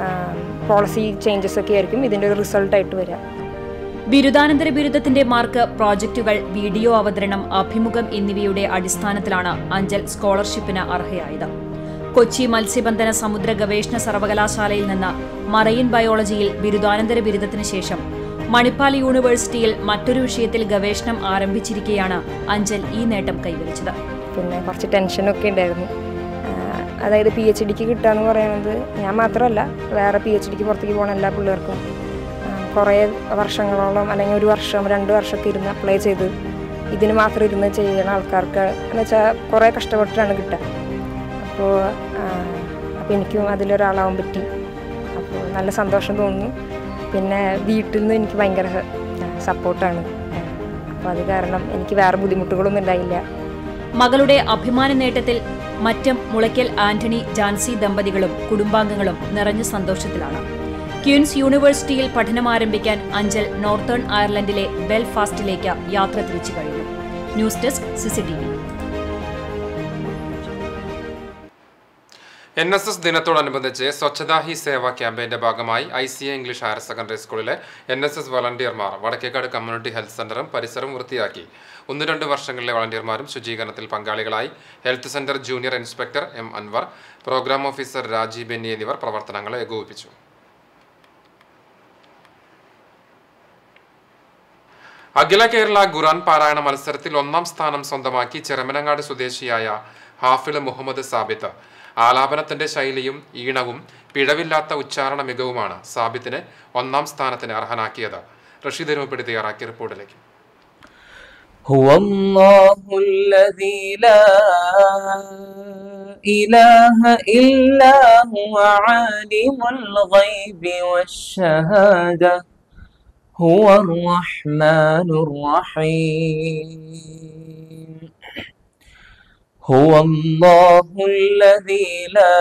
പോളിസി ചേഞ്ചസ് ഒക്കെ ആയിരിക്കും ഇതിൻ്റെ ഒരു റിസൾട്ടായിട്ട് വരിക ബിരുദാനന്തര ബിരുദത്തിന്റെ മാർക്ക് പ്രോജക്റ്റുകൾ വീഡിയോ അവതരണം അഭിമുഖം എന്നിവയുടെ അടിസ്ഥാനത്തിലാണ് അഞ്ചൽ സ്കോളർഷിപ്പിന് അർഹയായത് കൊച്ചി മത്സ്യബന്ധന സമുദ്ര ഗവേഷണ സർവകലാശാലയിൽ നിന്ന് മറൈൻ ബയോളജിയിൽ ബിരുദാനന്തര ബിരുദത്തിന് ശേഷം മണിപ്പാൽ യൂണിവേഴ്സിറ്റിയിൽ മറ്റൊരു വിഷയത്തിൽ ഗവേഷണം ആരംഭിച്ചിരിക്കെയാണ് അഞ്ചൽ ഈ നേട്ടം കൈവരിച്ചത് പിന്നെ കുറച്ച് ടെൻഷനൊക്കെ ഉണ്ടായിരുന്നു ആ, അതായത് പി എച്ച് ഡിക്ക് കിട്ടുക എന്ന് പറയുന്നത് ഞാൻ മാത്രമല്ല വേറെ പി എച്ച് ഡിക്ക് പുറത്തേക്ക് പോകുന്ന എല്ലാ പിള്ളേർക്കും ആ, കുറേ വർഷങ്ങളോളം അല്ലെങ്കിൽ ഒരു വർഷം രണ്ട് വർഷമൊക്കെ ഇരുന്ന് അപ്ലൈ ചെയ്ത് ഇതിന് മാത്രം ഇരുന്ന് ചെയ്യുന്ന ആൾക്കാർക്ക് എന്ന് വെച്ചാൽ കുറേ കഷ്ടപ്പെട്ടിട്ടാണ് കിട്ടുക അപ്പോൾ അപ്പോൾ എനിക്കും അതിലൊരാളാവാൻ പറ്റി അപ്പോൾ നല്ല സന്തോഷം തോന്നുന്നു പിന്നെ വീട്ടിൽ നിന്ന് എനിക്ക് ഭയങ്കര സപ്പോർട്ടാണ് അപ്പോൾ അത് കാരണം എനിക്ക് വേറെ ബുദ്ധിമുട്ടുകളൊന്നും ഉണ്ടായില്ല മകളുടെ അഭിമാന നേട്ടത്തിൽ മറ്റം മുളയ്ക്കൽ ആന്റണി ജാൻസി ദമ്പതികളും കുടുംബാംഗങ്ങളും നിറഞ്ഞ സന്തോഷത്തിലാണ് ക്യൂൻസ് യൂണിവേഴ്സിറ്റിയിൽ പഠനം ആരംഭിക്കാൻ അഞ്ചൽ നോർത്തേൺ അയർലൻഡിലെ ബെൽഫാസ്റ്റിലേക്ക് യാത്ര തിരിച്ചു കഴിഞ്ഞു news desk CCTV N S S ദിനത്തോടനുബന്ധിച്ച് സ്വച്ഛതാ ഹി സേവ ക്യാമ്പയിന്റെ ഭാഗമായി I C A English higher secondary സ്കൂളിലെ എൻ എസ് എസ് വളണ്ടിയർമാർ വടക്കേക്കാട് കമ്മ്യൂണിറ്റി ഹെൽത്ത് സെന്ററും പരിസരവും വൃത്തിയാക്കി ഒന്ന് രണ്ട് വർഷങ്ങളിലെ വളണ്ടിയർമാരും ശുചീകരണത്തിൽ പങ്കാളികളായി health centre junior inspector M Anwar programme officer Rajeev Benny എന്നിവർ പ്രവർത്തനങ്ങൾ ഏകോപിപ്പിച്ചു അഖില കേരള ഖുറാൻ പാരായണ മത്സരത്തിൽ ഒന്നാം സ്ഥാനം സ്വന്തമാക്കി ചെറമനങ്ങാട് സ്വദേശിയായ ഹാഫിള് മുഹമ്മദ് സാബിത്ത് ആലാപനത്തിന്റെ ശൈലിയും ഈണവും പിഴവില്ലാത്ത ഉച്ചാരണ മികവുമാണ് സാബിത്തിനെ ഒന്നാം സ്ഥാനത്തിന് അർഹനാക്കിയത് റഷീദ് രൂപപ്പെടുത്തി തയ്യാറാക്കിയ റിപ്പോർട്ടിലേക്ക് هو الله الذي لا إله إلا هو عالم الغيب والشهادة هو الرحمن الرحيم هو الله الذي لا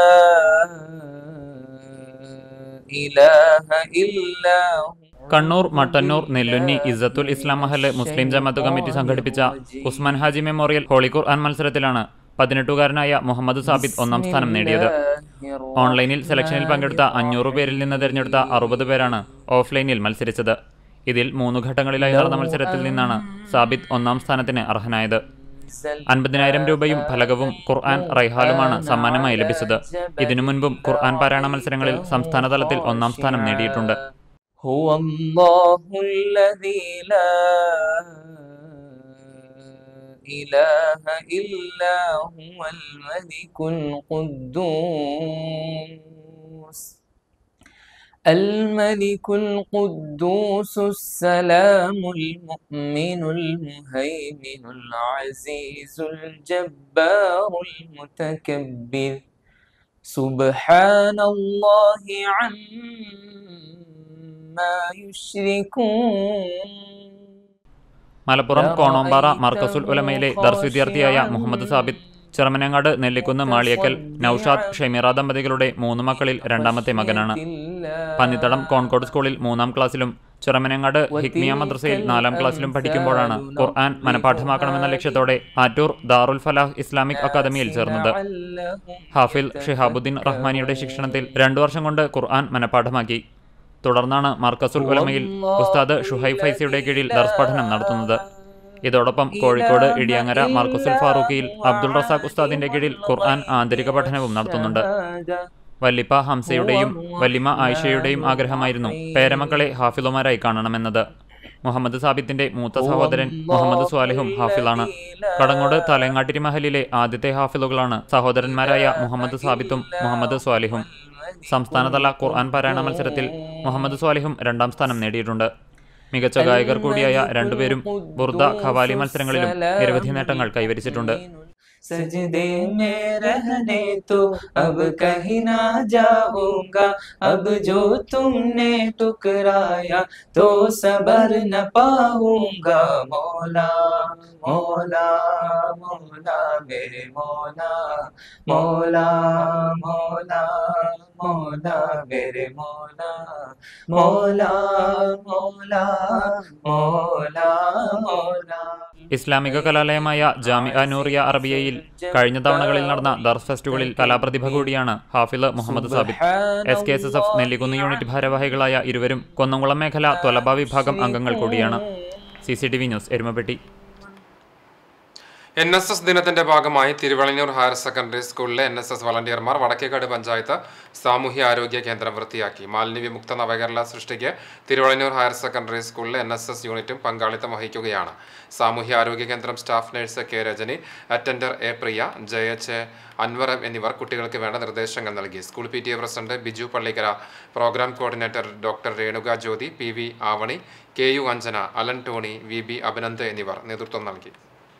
إله إلا هو കണ്ണൂർ മട്ടന്നൂർ നെല്ലുന്നി ഇസ്സത്തുൽ ഇസ്ലാം മഹല് മുസ്ലിം ജമാഅത്ത് കമ്മിറ്റി സംഘടിപ്പിച്ച ഉസ്മാൻ ഹാജി മെമ്മോറിയൽ ഹോളി ഖുർആൻ മത്സരത്തിലാണ് പതിനെട്ടുകാരനായ മുഹമ്മദ് സാബിദ് ഒന്നാം സ്ഥാനം നേടിയത് ഓൺലൈനിൽ സെലക്ഷനിൽ പങ്കെടുത്ത അഞ്ഞൂറ് പേരിൽ നിന്ന് തിരഞ്ഞെടുത്ത അറുപത് പേരാണ് ഓഫ്ലൈനിൽ മത്സരിച്ചത് ഇതിൽ മൂന്ന് ഘട്ടങ്ങളിലായി നടന്ന മത്സരത്തിൽ നിന്നാണ് സാബിദ് ഒന്നാം സ്ഥാനത്തിന് അർഹനായത് അൻപതിനായിരം രൂപയും ഫലകവും ഖുർആൻ റൈഹാലുമാണ് സമ്മാനമായി ലഭിച്ചത് ഇതിനു മുൻപും ഖുർആൻ പാരായണ മത്സരങ്ങളിൽ സംസ്ഥാന തലത്തിൽ ഒന്നാം സ്ഥാനം നേടിയിട്ടുണ്ട് هو الله الذي لا إله إلا هو الملك القدوس الملك القدوس السلام المؤمن المهيمن العزيز الجبار المتكبر سبحان الله عما يشركون മലപ്പുറം കോണോമ്പാറ മർക്കസുൽ ഉലമയിലെ ദർസ് വിദ്യാർത്ഥിയായ മുഹമ്മദ് സാബിദ് ചെറുമനങ്ങാട് നെല്ലിക്കുന്ന് മാളിയക്കൽ നൌഷാദ് ഷെമീറ ദമ്പതികളുടെ മൂന്ന് മക്കളിൽ രണ്ടാമത്തെ മകനാണ് പന്നിത്തടം കോൺകോട് സ്കൂളിൽ മൂന്നാം ക്ലാസ്സിലും ചെറുമനങ്ങാട് ഹിക്മിയ മദ്രസയിൽ നാലാം ക്ലാസ്സിലും പഠിക്കുമ്പോഴാണ് ഖുർആൻ മനഃപാഠമാക്കണമെന്ന ലക്ഷ്യത്തോടെ ആറ്റൂർ ദാറുൽ ഫലാഹ് ഇസ്ലാമിക് അക്കാദമിയിൽ ചേർന്നത് ഹാഫിൽ ഷിഹാബുദ്ദീൻ റഹ്മാനിയുടെ ശിക്ഷണത്തിൽ രണ്ടു വർഷം കൊണ്ട് ഖുർആൻ മനഃപാഠമാക്കി തുടർന്നാണ് മർക്കസുൽ ഉലമയിൽ ഉസ്താദ് ഷുഹൈബ് ഫൈസിയുടെ കീഴിൽ ദർസ് പഠനം നടത്തുന്നത് ഇതോടൊപ്പം കോഴിക്കോട് ഇടിയങ്ങര മർക്കസുൽ ഫാറൂഖിയിൽ അബ്ദുൾ റസാഖ് ഉസ്താദിന്റെ കീഴിൽ ഖുർആൻ ആന്തരിക പഠനവും നടത്തുന്നുണ്ട് വല്ലിപ്പ ഹംസയുടെയും വല്ലിമ ആയിഷയുടെയും ആഗ്രഹമായിരുന്നു പേരമക്കളെ ഹാഫിളുമാരായി കാണണമെന്നത് മുഹമ്മദ് സാബിത്തിന്റെ മൂത്ത സഹോദരൻ മുഹമ്മദ് സ്വാലിഹും ഹാഫിളാണ് കടങ്ങോട് തലങ്ങാട്ടിരി മഹലിലെ ആദ്യത്തെ ഹാഫിളുകളാണ് സഹോദരന്മാരായ മുഹമ്മദ് സാബിത്തും മുഹമ്മദ് സ്വാലിഹും സംസ്ഥാനതല ഖുർആൻ പാരായണ മത്സരത്തിൽ മുഹമ്മദ് സ്വാലിഹും രണ്ടാം സ്ഥാനം നേടിയിട്ടുണ്ട് മികച്ച ഗായകർ കൂടിയായ രണ്ടുപേരും ബുർദ ഖവാലി മത്സരങ്ങളിലും നിരവധി നേട്ടങ്ങൾ കൈവരിച്ചിട്ടുണ്ട് सजदे में रहने तो अब कहीं ना जाऊंगा अब जो तुमने टुकराया तो सबर न पाऊंगा मौला मौला मौला मेरे मौला मौला मौला मौला मेरे मौला मौला मौला मौला मौला ഇസ്ലാമിക കലാലയമായ ജാമിഅ നൂറിയ അറബിയയിൽ കഴിഞ്ഞ തവണകളിൽ നടന്ന ദർസ് ഫെസ്റ്റുകളിൽ കലാപ്രതിഭ കൂടിയാണ് Hafiz Muhammad Sabith S K S S F Nellikkunnu unit ഭാരവാഹികളായ ഇരുവരും കൊന്നംകുളം മേഖല തൊലബ വിഭാഗം അംഗങ്ങൾ കൂടിയാണ് C C T V news Erumapetty N S S ദിനത്തിന്റെ ഭാഗമായി തിരുവള്ളൂർ ഹയർ സെക്കൻഡറി സ്കൂളിലെ എൻ എസ് എസ് വളണ്ടിയർമാർ വടക്കേക്കാട് പഞ്ചായത്ത് സാമൂഹ്യ ആരോഗ്യ കേന്ദ്രം വൃത്തിയാക്കി മാലിന്യ വിമുക്ത നവകേരള സൃഷ്ടിക്ക് തിരുവള്ളൂർ ഹയർ സെക്കൻഡറി സ്കൂളിലെ എൻ എസ് എസ് യൂണിറ്റും പങ്കാളിത്തം വഹിക്കുകയാണ് സാമൂഹ്യ ആരോഗ്യ കേന്ദ്രം staff nurse K Rajani attender A Priya J H A Anwar M എന്നിവർ കുട്ടികൾക്ക് വേണ്ട നിർദ്ദേശങ്ങൾ നൽകി school P T A president Biju Pallikkara programme coordinator doctor Renuka Jyothi P V Avani K U Anjana Alan Tony V B Abhinand എന്നിവർ നേതൃത്വം നൽകി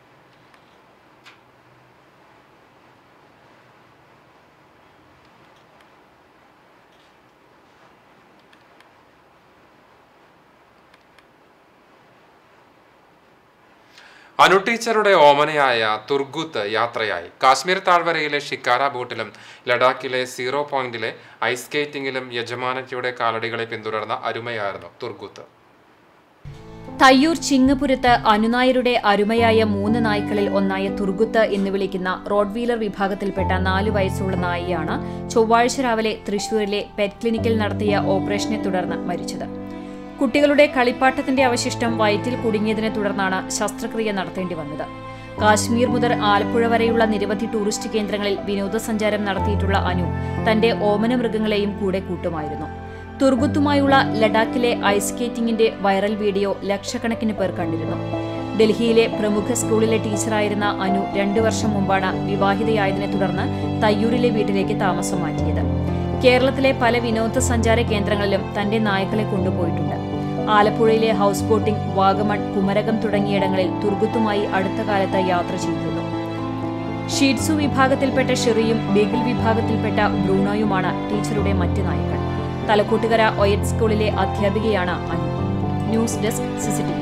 അനു ടീച്ചറുടെ ഓമനയായ തുർഗുത്ത് യാത്രയായി കാശ്മീർ താഴ്വരയിലെ ഷിക്കാര ബോട്ടിലും ലഡാക്കിലെ സീറോ പോയിന്റിലെ ഐസ് സ്കേറ്റിംഗിലും യജമാനത്തിയുടെ കാലടികളെ പിന്തുടർന്ന അരുമയായിരുന്നു തുർഗുത്ത് തയ്യൂർ ചിങ്ങപുരത്ത് അനുനായരുടെ അരുമയായ മൂന്ന് നായ്ക്കളിൽ ഒന്നായ തുർഗുത്ത് എന്ന് വിളിക്കുന്ന റോഡ് വീലർ വിഭാഗത്തിൽപ്പെട്ട നാല് വയസ്സുള്ള നായിയാണ് ചൊവ്വാഴ്ച രാവിലെ തൃശൂരിലെ പെറ്റ് ക്ലിനിക്കിൽ നടത്തിയ ഓപ്പറേഷനെ തുടർന്ന് മരിച്ചത് കുട്ടികളുടെ കളിപ്പാട്ടത്തിന്റെ അവശിഷ്ടം വയറ്റിൽ കുടുങ്ങിയതിനെ തുടർന്നാണ് ശസ്ത്രക്രിയ നടത്തേണ്ടി വന്നത് കാശ്മീർ മുതൽ ആലപ്പുഴ വരെയുള്ള നിരവധി ടൂറിസ്റ്റ് കേന്ദ്രങ്ങളിൽ വിനോദസഞ്ചാരം നടത്തിയിട്ടുള്ള അനു തന്റെ ഓമന മൃഗങ്ങളെയും കൂടെ കൂട്ടുമായിരുന്നു തുർഗുത്തുമായുള്ള ലഡാക്കിലെ ഐസ് സ്കേറ്റിംഗിന്റെ വൈറൽ വീഡിയോ ലക്ഷക്കണക്കിന് പേർ കണ്ടിരുന്നു ഡൽഹിയിലെ പ്രമുഖ സ്കൂളിലെ ടീച്ചറായിരുന്ന അനു രണ്ടു വർഷം മുമ്പാണ് വിവാഹിതയായതിനെ തുടർന്ന് തയ്യൂരിലെ വീട്ടിലേക്ക് താമസം മാറ്റിയത് കേരളത്തിലെ പല വിനോദസഞ്ചാര കേന്ദ്രങ്ങളിലും തന്റെ നായ്ക്കളെ കൊണ്ടുപോയിട്ടുണ്ട് ആലപ്പുഴയിലെ ഹൗസ് ബോട്ടിംഗ് വാഗമൺ കുമരകം തുടങ്ങിയിടങ്ങളിൽ തുർഗുത്തുമായി അടുത്ത കാലത്ത് യാത്ര ചെയ്തിരുന്നു ഷീറ്റ്സു വിഭാഗത്തിൽപ്പെട്ട ഷെറിയും ബീഗിൾ വിഭാഗത്തിൽപ്പെട്ട ബ്രൂണോയുമാണ് ടീച്ചറുടെ മറ്റ് നായ്ക്കൾ തലക്കൂട്ടുകര ഒയറ്റ് സ്കൂളിലെ അധ്യാപികയാണ് അനു ന്യൂസ് ഡെസ്ക് സിസിടിവി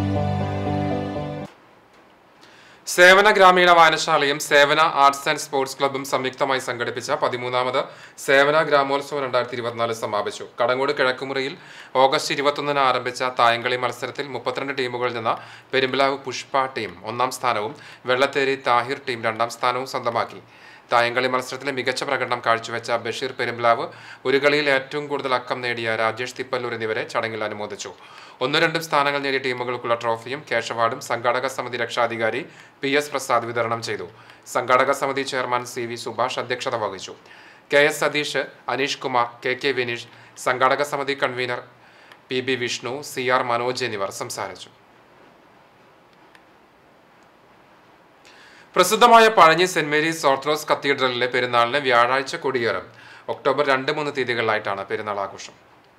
സേവന ഗ്രാമീണ വായനശാലയും സേവന ആർട്സ് ആൻഡ് സ്പോർട്സ് ക്ലബ്ബും സംയുക്തമായി സംഘടിപ്പിച്ച പതിമൂന്നാമത് സേവന ഗ്രാമോത്സവം രണ്ടായിരത്തി ഇരുപത്തിനാല് സമാപിച്ചു കടങ്ങോട് കിഴക്കുമുറിയിൽ ഓഗസ്റ്റ് ഇരുപത്തൊന്നിന് ആരംഭിച്ച തായങ്കളി മത്സരത്തിൽ മുപ്പത്തിരണ്ട് ടീമുകളിൽ നിന്ന് പെരുമ്പിലാവ് പുഷ്പ ടീം ഒന്നാം സ്ഥാനവും വെള്ളത്തേരി താഹിർ ടീം രണ്ടാം സ്ഥാനവും സ്വന്തമാക്കി തായങ്കളി മത്സരത്തിലെ മികച്ച പ്രകടനം കാഴ്ചവെച്ച ബഷീർ പെരുമ്പിലാവ് ഒരു കളിയിൽ ഏറ്റവും കൂടുതൽ അക്കം നേടിയ രാജേഷ് തിപ്പല്ലൂർ എന്നിവരെ ചടങ്ങിൽ അനുമോദിച്ചു ഒന്നു രണ്ടും സ്ഥാനങ്ങൾ നേടിയ ടീമുകൾക്കുള്ള ട്രോഫിയും ക്യാഷ് അവാർഡും സംഘാടക സമിതി രക്ഷാധികാരി പി എസ് പ്രസാദ് വിതരണം ചെയ്തു സംഘാടക സമിതി ചെയർമാൻ സി വി സുഭാഷ് അധ്യക്ഷത വഹിച്ചു K S Satheesh Aneesh Kumar K K Vineesh സംഘാടക സമിതി convener P B Vishnu C R Manoj എന്നിവർ സംസാരിച്ചു പ്രസിദ്ധമായ പഴഞ്ഞി സെന്റ് മേരീസ് ഓർത്തഡോക്സ് കത്തീഡ്രലിലെ പെരുന്നാളിന് വ്യാഴാഴ്ച കൊടിയേറും ഒക്ടോബർ രണ്ട് മൂന്ന് തീയതികളിലായിട്ടാണ് പെരുന്നാൾ ആഘോഷം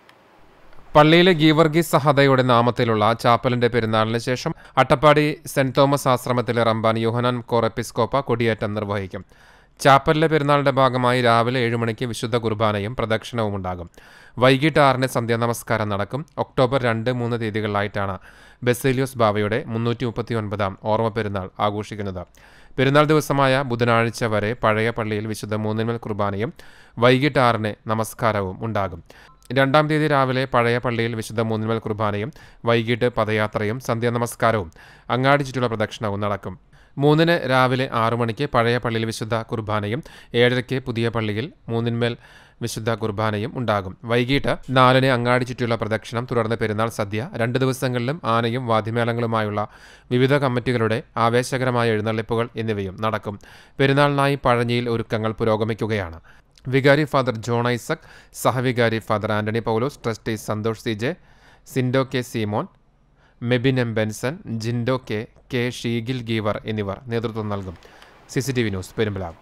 പള്ളിയിലെ ഗീവർഗീസ് സഹദയുടെ നാമത്തിലുള്ള ചാപ്പലിന്റെ പെരുന്നാളിന് ശേഷം അട്ടപ്പാടി സെന്റ് തോമസ് ആശ്രമത്തിലെ റംബാൻ യോഹനാൻ കോറെപ്പിസ്കോപ്പ കൊടിയേറ്റം നിർവഹിക്കും ചാപ്പലിലെ പെരുന്നാളിന്റെ ഭാഗമായി രാവിലെ ഏഴ് മണിക്ക് വിശുദ്ധ കുർബാനയും പ്രദക്ഷിണവും ഉണ്ടാകും വൈകിട്ട് ആറിന് സന്ധ്യാനമസ്കാരം നടക്കും ഒക്ടോബർ രണ്ട് മൂന്ന് തീയതികളിലായിട്ടാണ് ബെസേലിയോസ് ബാവയുടെ മുന്നൂറ്റി മുപ്പത്തി ഒൻപതാം ഓർമ്മ പെരുന്നാൾ ആഘോഷിക്കുന്നത് പെരുന്നാൾ ദിവസമായ ബുധനാഴ്ച വരെ പഴയ പള്ളിയിൽ വിശുദ്ധ മൂന്നിന്മേൽ കുർബാനയും വൈകിട്ട് ആറിന് നമസ്കാരവും ഉണ്ടാകും രണ്ടാം തീയതി രാവിലെ പഴയ പള്ളിയിൽ വിശുദ്ധ മൂന്നിന്മേൽ കുർബാനയും വൈകിട്ട് പദയാത്രയും സന്ധ്യാനമസ്കാരവും അങ്ങാടി ചുറ്റുള്ള പ്രദക്ഷിണവും നടക്കും മൂന്നിന് രാവിലെ ആറു മണിക്ക് പഴയ പള്ളിയിൽ വിശുദ്ധ കുർബാനയും ഏഴരയ്ക്ക് പുതിയ പള്ളിയിൽ മൂന്നിന്മേൽ വിശുദ്ധ കുർബാനയും ഉണ്ടാകും വൈകിട്ട് നാലിന് അങ്ങാടി ചുറ്റിയുള്ള പ്രദക്ഷിണം തുടർന്ന് പെരുന്നാൾ സദ്യ രണ്ട് ദിവസങ്ങളിലും ആനയും വാദ്യമേളങ്ങളുമായുള്ള വിവിധ കമ്മിറ്റികളുടെ ആവേശകരമായ എഴുന്നള്ളിപ്പുകൾ എന്നിവയും നടക്കും പെരുന്നാളിനായി പഴഞ്ഞിയിൽ ഒരുക്കങ്ങൾ പുരോഗമിക്കുകയാണ് വികാരി ഫാദർ ജോൺ ഐസക് സഹവികാരി father Antony Paulose trustee Santhosh C J Sindo K Seemon Mebin M Benson Jindo K K Sheegil Geevar എന്നിവർ നേതൃത്വം നൽകും C C T V news Perumpilavu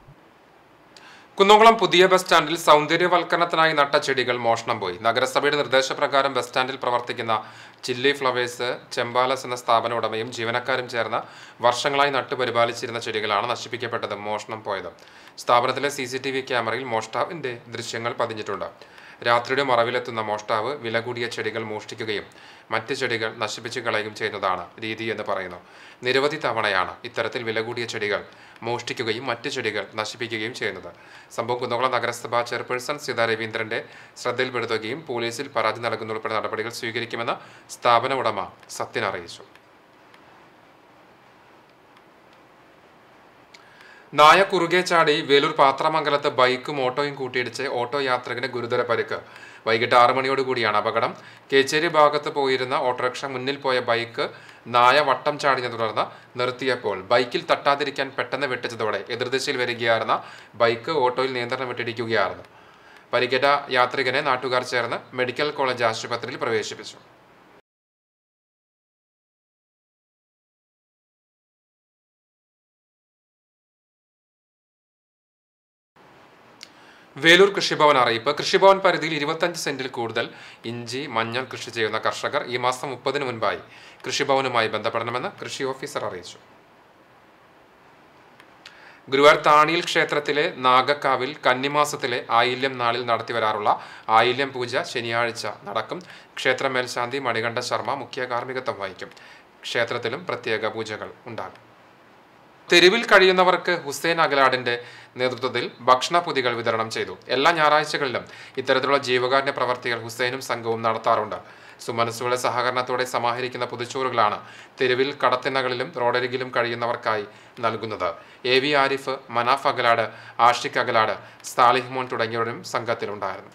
Kunnamkulam പുതിയ ബസ് സ്റ്റാൻഡിൽ സൗന്ദര്യവൽക്കരണത്തിനായി നട്ട ചെടികൾ മോഷണം പോയി നഗരസഭയുടെ നിർദ്ദേശപ്രകാരം ബസ് സ്റ്റാൻഡിൽ പ്രവർത്തിക്കുന്ന ചില്ലി ഫ്ലവേഴ്സ് ചെമ്പാലസ് എന്ന സ്ഥാപന ഉടമയും ജീവനക്കാരും ചേർന്ന് വർഷങ്ങളായി നട്ടുപരിപാലിച്ചിരുന്ന ചെടികളാണ് നശിപ്പിക്കപ്പെട്ടത് മോഷണം പോയത് സ്ഥാപനത്തിലെ സി സി ടി വി ക്യാമറയിൽ മോഷ്ടാവിന്റെ ദൃശ്യങ്ങൾ പതിഞ്ഞിട്ടുണ്ട് രാത്രിയുടെ മറവിലെത്തുന്ന മോഷ്ടാവ് വില കൂടിയ ചെടികൾ മോഷ്ടിക്കുകയും മറ്റ് ചെടികൾ നശിപ്പിച്ചു കളയുകയും ചെയ്യുന്നതാണ് രീതി എന്ന് പറയുന്നു നിരവധി തവണയാണ് ഇത്തരത്തിൽ വില കൂടിയ ചെടികൾ മോഷ്ടിക്കുകയും മറ്റ് ചെടികൾ നശിപ്പിക്കുകയും ചെയ്യുന്നത് സംഭവം കുന്നംകുളം നഗരസഭാ ചെയർപേഴ്സൺ സീതാ രവീന്ദ്രന്റെ ശ്രദ്ധയിൽപ്പെടുത്തുകയും പോലീസിൽ പരാതി നൽകുന്നതുൾപ്പെടെ നടപടികൾ സ്വീകരിക്കുമെന്ന് സ്ഥാപന ഉടമ സത്യൻ അറിയിച്ചു നായ കുറുകെ ചാടി വേലൂർ പാത്രമംഗലത്ത് ബൈക്കും ഓട്ടോയും കൂട്ടിയിടിച്ച് ഓട്ടോ യാത്രികന് ഗുരുതര പരിക്ക് വൈകിട്ട് ആറു മണിയോടുകൂടിയാണ് അപകടം കേച്ചേരി ഭാഗത്ത് പോയിരുന്ന ഓട്ടോറിക്ഷ മുന്നിൽ പോയ ബൈക്ക് നായ വട്ടം ചാടിനെ തുടർന്ന് നിർത്തിയപ്പോൾ ബൈക്കിൽ തട്ടാതിരിക്കാൻ പെട്ടെന്ന് വെട്ടിച്ചതോടെ എതിർദിശയിൽ വരികയായിരുന്ന ബൈക്ക് ഓട്ടോയിൽ നിയന്ത്രണം വിട്ടിടിക്കുകയായിരുന്നു പരിക്കേറ്റ യാത്രികനെ നാട്ടുകാർ ചേർന്ന് മെഡിക്കൽ കോളേജ് ആശുപത്രിയിൽ പ്രവേശിപ്പിച്ചു വേലൂർ കൃഷിഭവൻ അറിയിപ്പ് കൃഷിഭവൻ പരിധിയിൽ ഇരുപത്തഞ്ച് സെന്റിൽ കൂടുതൽ ഇഞ്ചി മഞ്ഞൾ കൃഷി ചെയ്യുന്ന കർഷകർ ഈ മാസം മുപ്പതിന് മുൻപായി കൃഷിഭവനുമായി ബന്ധപ്പെടണമെന്ന് കൃഷി ഓഫീസർ അറിയിച്ചു ഗുരുവായൂർ താണിയിൽ ക്ഷേത്രത്തിലെ നാഗക്കാവിൽ കന്നിമാസത്തിലെ ആയില്യം നാളിൽ നടത്തിവരാറുള്ള ആയില്യം പൂജ ശനിയാഴ്ച നടക്കും ക്ഷേത്ര മേൽശാന്തി മണികണ്ഠ ശർമ്മ മുഖ്യ കാർമ്മികത്വം വഹിക്കും ക്ഷേത്രത്തിലും പ്രത്യേക പൂജകൾ ഉണ്ടാകും തെരുവിൽ കഴിയുന്നവർക്ക് ഹുസൈൻ അഗലാഡിന്റെ നേതൃത്വത്തിൽ ഭക്ഷണപ്പൊതികൾ വിതരണം ചെയ്തു എല്ലാ ഞായറാഴ്ചകളിലും ഇത്തരത്തിലുള്ള ജീവകാരുണ്യ പ്രവർത്തികൾ ഹുസൈനും സംഘവും നടത്താറുണ്ട് സുമനസ്സുകളുടെ സഹകരണത്തോടെ സമാഹരിക്കുന്ന പൊതിച്ചോറുകളാണ് തെരുവിൽ കടത്തിണ്ണകളിലും റോഡരികിലും കഴിയുന്നവർക്കായി നൽകുന്നത് എ വി ആരിഫ് മനാഫ് അഗലാട് ആഷിഖ് അഗലാട് സാലിഹ് മോൻ തുടങ്ങിയവരും സംഘത്തിലുണ്ടായിരുന്നു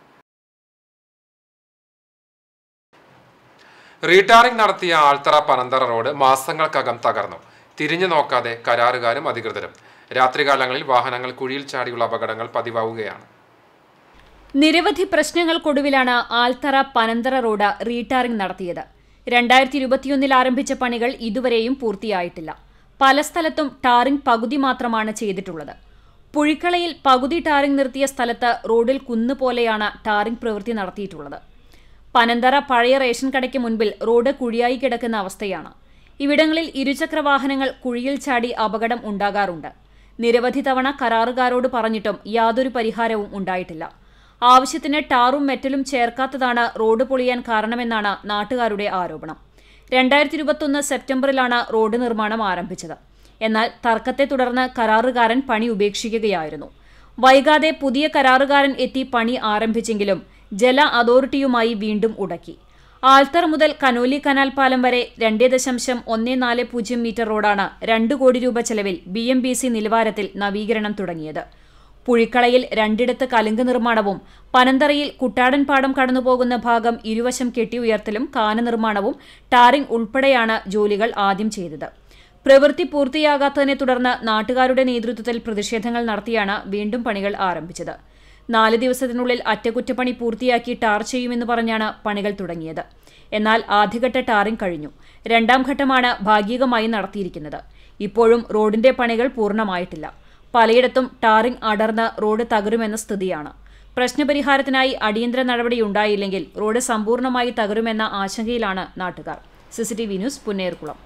റീടാറിംഗ് നടത്തിയ ആൾത്തറ പനന്തറ റോഡ് മാസങ്ങൾക്കകം തകർന്നു തിരിഞ്ഞു നോക്കാതെ കരാറുകാരും അധികൃതരും രാത്രികാലങ്ങളിൽ വാഹനങ്ങൾ കുഴിയിൽ ചാടിയുള്ള അപകടങ്ങൾ പതിവാവുകയാണ് നിരവധി പ്രശ്നങ്ങൾക്കൊടുവിലാണ് ആൽത്തറ പനന്തറ റോഡ് റീടാറിംഗ് നടത്തിയത് രണ്ടായിരത്തി ഇരുപത്തിയൊന്നിൽ ആരംഭിച്ച പണികൾ ഇതുവരെയും പൂർത്തിയായിട്ടില്ല പല സ്ഥലത്തും ടാറിംഗ് പകുതി മാത്രമാണ് ചെയ്തിട്ടുള്ളത് പുഴിക്കളയിൽ പകുതി ടാറിംഗ് നിർത്തിയ സ്ഥലത്ത് റോഡിൽ കുന്നുപോലെയാണ് ടാറിംഗ് പ്രവൃത്തി നടത്തിയിട്ടുള്ളത് പനന്തറ പഴയ റേഷൻ കടയ്ക്ക് മുൻപിൽ റോഡ് കുഴിയായി കിടക്കുന്ന അവസ്ഥയാണ് ഇവിടങ്ങളിൽ ഇരുചക്ര വാഹനങ്ങൾ കുഴിയിൽ ചാടി അപകടം ഉണ്ടാകാറുണ്ട് നിരവധി തവണ കരാറുകാരോട് പറഞ്ഞിട്ടും യാതൊരു പരിഹാരവും ഉണ്ടായിട്ടില്ല ആവശ്യത്തിന് ടാറും മെറ്റലും ചേർക്കാത്തതാണ് റോഡ് പൊളിയാൻ കാരണമെന്നാണ് നാട്ടുകാരുടെ ആരോപണം രണ്ടായിരത്തി ഇരുപത്തൊന്ന് സെപ്റ്റംബറിലാണ് റോഡ് നിർമ്മാണം ആരംഭിച്ചത് എന്നാൽ തർക്കത്തെ തുടർന്ന് കരാറുകാരൻ പണി ഉപേക്ഷിക്കുകയായിരുന്നു വൈകാതെ പുതിയ കരാറുകാരൻ എത്തി പണി ആരംഭിച്ചെങ്കിലും ജല അതോറിറ്റിയുമായി വീണ്ടും ഉടക്കി ആൽത്തർ മുതൽ കനോലി കനാൽ പാലം വരെ രണ്ട് ദശാംശം ഒന്ന് നാല് പൂജ്യം മീറ്റർ റോഡാണ് രണ്ട് കോടി രൂപ ചെലവിൽ ബി എം ബി സി നിലവാരത്തിൽ നവീകരണം തുടങ്ങിയത് പുഴിക്കളയിൽ രണ്ടിടത്ത് കലുങ്ക് നിർമ്മാണവും പനന്തറയിൽ കുട്ടാടൻ പാടം കടന്നുപോകുന്ന ഭാഗം ഇരുവശം കെട്ടി ഉയർത്തലും കാന നിർമ്മാണവും ടാറിംഗ് ഉൾപ്പെടെയാണ് ജോലികൾ ആദ്യം ചെയ്തത് പ്രവൃത്തി പൂർത്തിയാകാത്തതിനെ തുടർന്ന് നാട്ടുകാരുടെ നേതൃത്വത്തിൽ പ്രതിഷേധങ്ങൾ നടത്തിയാണ് വീണ്ടും പണികൾ ആരംഭിച്ചത് നാല് ദിവസത്തിനുള്ളിൽ അറ്റകുറ്റപ്പണി പൂർത്തിയാക്കി ടാർ ചെയ്യുമെന്ന് പറഞ്ഞാണ് പണികൾ തുടങ്ങിയത് എന്നാൽ ആദ്യഘട്ട ടാറിംഗ് കഴിഞ്ഞു രണ്ടാം ഘട്ടമാണ് ഭാഗികമായി നടത്തിയിരിക്കുന്നത് ഇപ്പോഴും റോഡിന്റെ പണികൾ പൂർണ്ണമായിട്ടില്ല പലയിടത്തും ടാറിംഗ് അടർന്ന് റോഡ് തകരുമെന്ന സ്ഥിതിയാണ് പ്രശ്നപരിഹാരത്തിനായി അടിയന്തര നടപടിയുണ്ടായില്ലെങ്കിൽ റോഡ് സമ്പൂർണ്ണമായി തകരുമെന്ന ആശങ്കയിലാണ് നാട്ടുകാർ CCTV news Punnayurkulam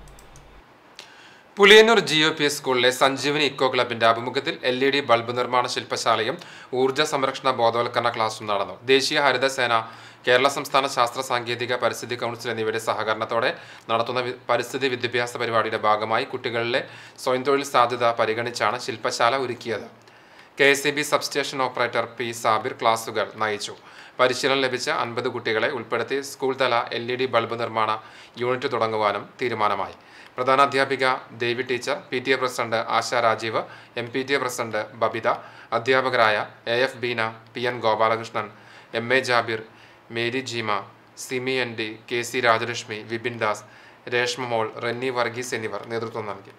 Puliyannur G O P S സ്കൂളിലെ സഞ്ജീവനി ഇക്കോ ക്ലബിന്റെ ആഭിമുഖ്യത്തിൽ എൽ ഇ ഡി ബൾബ് നിർമ്മാണ ശില്പശാലയും ഊർജ്ജ സംരക്ഷണ ബോധവൽക്കരണ ക്ലാസും നടന്നു ദേശീയ ഹരിതസേന കേരള സംസ്ഥാന ശാസ്ത്ര സാങ്കേതിക പരിസ്ഥിതി കൗൺസിൽ എന്നിവയുടെ സഹകരണത്തോടെ നടത്തുന്ന വി- പരിസ്ഥിതി വിദ്യാഭ്യാസ പരിപാടിയുടെ ഭാഗമായി കുട്ടികളിലെ സ്വയം തൊഴിൽ സാധ്യത പരിഗണിച്ചാണ് ശില്പശാല ഒരുക്കിയത് K S E B substation operator P Sabir ക്ലാസുകൾ നയിച്ചു പരിശീലനം ലഭിച്ച അൻപത് കുട്ടികളെ ഉൾപ്പെടുത്തി സ്കൂൾ തല എൽ ഇ ഡി ബൾബ് നിർമ്മാണ യൂണിറ്റ് തുടങ്ങുവാനും തീരുമാനമായി പ്രധാനാധ്യാപിക Devi teacher P T A president Asha Rajeev M P T A president Babitha അധ്യാപകരായ A F Beena P N Gopalakrishnan M A Jabir Mary Jeema Simi N D K C Rajalakshmi Vipin Das Reshma Mol Renny Varghese എന്നിവർ നേതൃത്വം നൽകി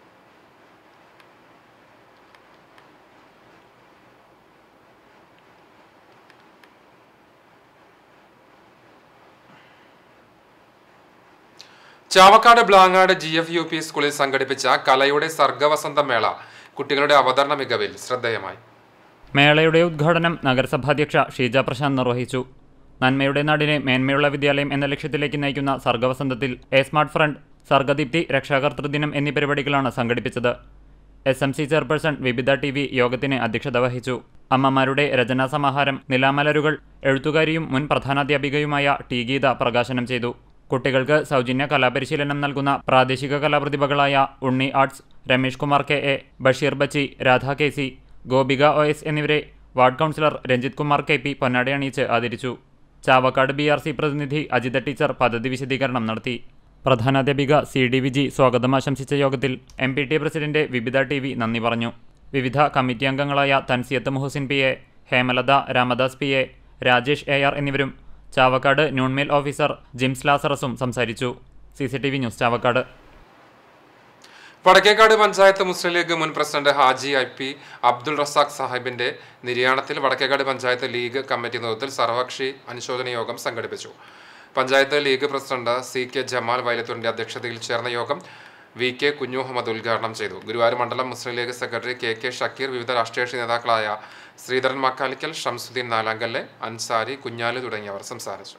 Chavakkad Blangad G F U P സ്കൂളിൽ സംഘടിപ്പിച്ച കലയുടെ സർഗവസന്ത മേള കുട്ടികളുടെ അവതരണ മികവിൽ ശ്രദ്ധേയമായി മേളയുടെ ഉദ്ഘാടനം നഗരസഭാധ്യക്ഷ ഷീജ പ്രശാന്ത് നിർവഹിച്ചു നന്മയുടെ നാടിനെ മേന്മയുള്ള വിദ്യാലയം എന്ന ലക്ഷ്യത്തിലേക്ക് നയിക്കുന്ന സർഗവസന്തത്തിൽ എ സ്മാർട്ട് ഫ്രണ്ട് സർഗദീപ്തി രക്ഷാകർതൃദിനം എന്നീ പരിപാടികളാണ് സംഘടിപ്പിച്ചത് S M C chairperson Vibitha T V യോഗത്തിന് അധ്യക്ഷത വഹിച്ചു അമ്മമാരുടെ രചനാ സമാഹാരം നിലാമലരുകൾ എഴുത്തുകാരിയും മുൻ പ്രധാനാധ്യാപികയുമായ ടി ഗീത പ്രകാശനം ചെയ്തു കുട്ടികൾക്ക് സൗജന്യ കലാപരിശീലനം നൽകുന്ന പ്രാദേശിക കലാപ്രതിഭകളായ Unni arts Ramesh Kumar K A Basheer Bachi Radha K C Gopika O S എന്നിവരെ ward councillor Ranjith Kumar K P പൊന്നാടി അണിയിച്ച് ആദരിച്ചു ചാവക്കാട് ബി ആർ സി പ്രതിനിധി അജിത ടീച്ചർ പദ്ധതി വിശദീകരണം നടത്തി പ്രധാനാധ്യാപിക സി ഡി വിജി സ്വാഗതം ആശംസിച്ച യോഗത്തിൽ M P T president Vibitha T V നന്ദി പറഞ്ഞു വിവിധ കമ്മിറ്റി അംഗങ്ങളായ Thansiyath Muhasin P A Hemalatha Ramadas P A Rajesh A R എന്നിവരും ചാവക്കാട് ന്യൂൺമേൽ ഓഫീസർ ജിംസ് ലാസറസും സംസാരിച്ചു C C T V news Chavakkad Vadakkekad panchayat Muslim League മുൻ president Haji I P Abdul Razak സാഹിബിന്റെ നിര്യാണത്തിൽ വടക്കേക്കാട് പഞ്ചായത്ത് ലീഗ് കമ്മിറ്റി നേതൃത്വത്തിൽ സർവകക്ഷി അനുശോചന യോഗം സംഘടിപ്പിച്ചു panchayat League president C K Jamal വൈലത്തൂരിന്റെ അധ്യക്ഷതയിൽ ചേർന്ന യോഗം വി കെ കുഞ്ഞുമുഹമ്മദ് ഉദ്ഘാടനം ചെയ്തു ഗുരുവായൂർ മണ്ഡലം Muslim League secretary K K Shakir വിവിധ രാഷ്ട്രീയ കക്ഷി നേതാക്കളായ ശ്രീധരൻ മക്കാലിക്കൽ ഷംസുദ്ദീൻ നാലാങ്കല്ലെ അൻസാരി കുഞ്ഞാലി തുടങ്ങിയവർ സംസാരിച്ചു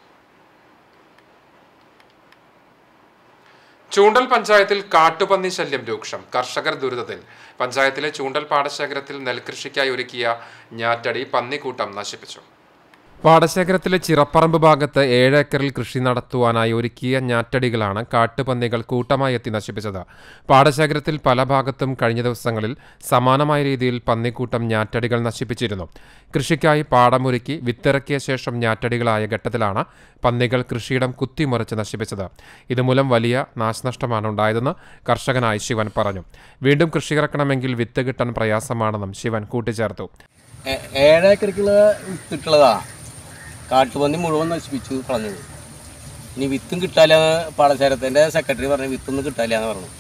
ചൂണ്ടൽ പഞ്ചായത്തിൽ കാട്ടുപന്നി ശല്യം രൂക്ഷം കർഷകർ ദുരിതത്തിൽ പഞ്ചായത്തിലെ ചൂണ്ടൽ പാടശേഖരത്തിൽ നെൽകൃഷിക്കായി ഒരുക്കിയ ഞാറ്റടി പന്നിക്കൂട്ടം നശിപ്പിച്ചു പാടശേഖരത്തിലെ ചിറപ്പറമ്പ് ഭാഗത്ത് ഏഴ് ഏക്കറിൽ കൃഷി നടത്തുവാനായി ഒരുക്കിയ ഞാറ്റടികളാണ് കാട്ടുപന്നികൾ കൂട്ടമായി എത്തി നശിപ്പിച്ചത് പാടശേഖരത്തിൽ പല ഭാഗത്തും കഴിഞ്ഞ ദിവസങ്ങളിൽ സമാനമായ രീതിയിൽ പന്നിക്കൂട്ടം ഞാറ്റടികൾ നശിപ്പിച്ചിരുന്നു കൃഷിക്കായി പാടമൊരുക്കി വിത്തിറക്കിയ ശേഷം ഞാറ്റടികളായ ഘട്ടത്തിലാണ് പന്നികൾ കൃഷിയിടം കുത്തിമുറിച്ച് നശിപ്പിച്ചത് ഇതുമൂലം വലിയ നാശനഷ്ടമാണ് ഉണ്ടായതെന്ന് കർഷകനായ ശിവൻ പറഞ്ഞു വീണ്ടും കൃഷി ഇറക്കണമെങ്കിൽ വിത്ത് കിട്ടാൻ പ്രയാസമാണെന്നും ശിവൻ കൂട്ടിച്ചേർത്തു ഏ- ഏഴേക്കറിക്കുള്ള വിത്തിട്ടുള്ളതാ കാട്ടുപന്നി മുഴുവൻ നശിപ്പിച്ചു കളഞ്ഞത് ഇനി വിത്തും കിട്ടാല്ല പാടശേഖരത്തിൻ്റെ സെക്രട്ടറി പറഞ്ഞു വിത്തൊന്നും കിട്ടാല്ല എന്ന് പറഞ്ഞു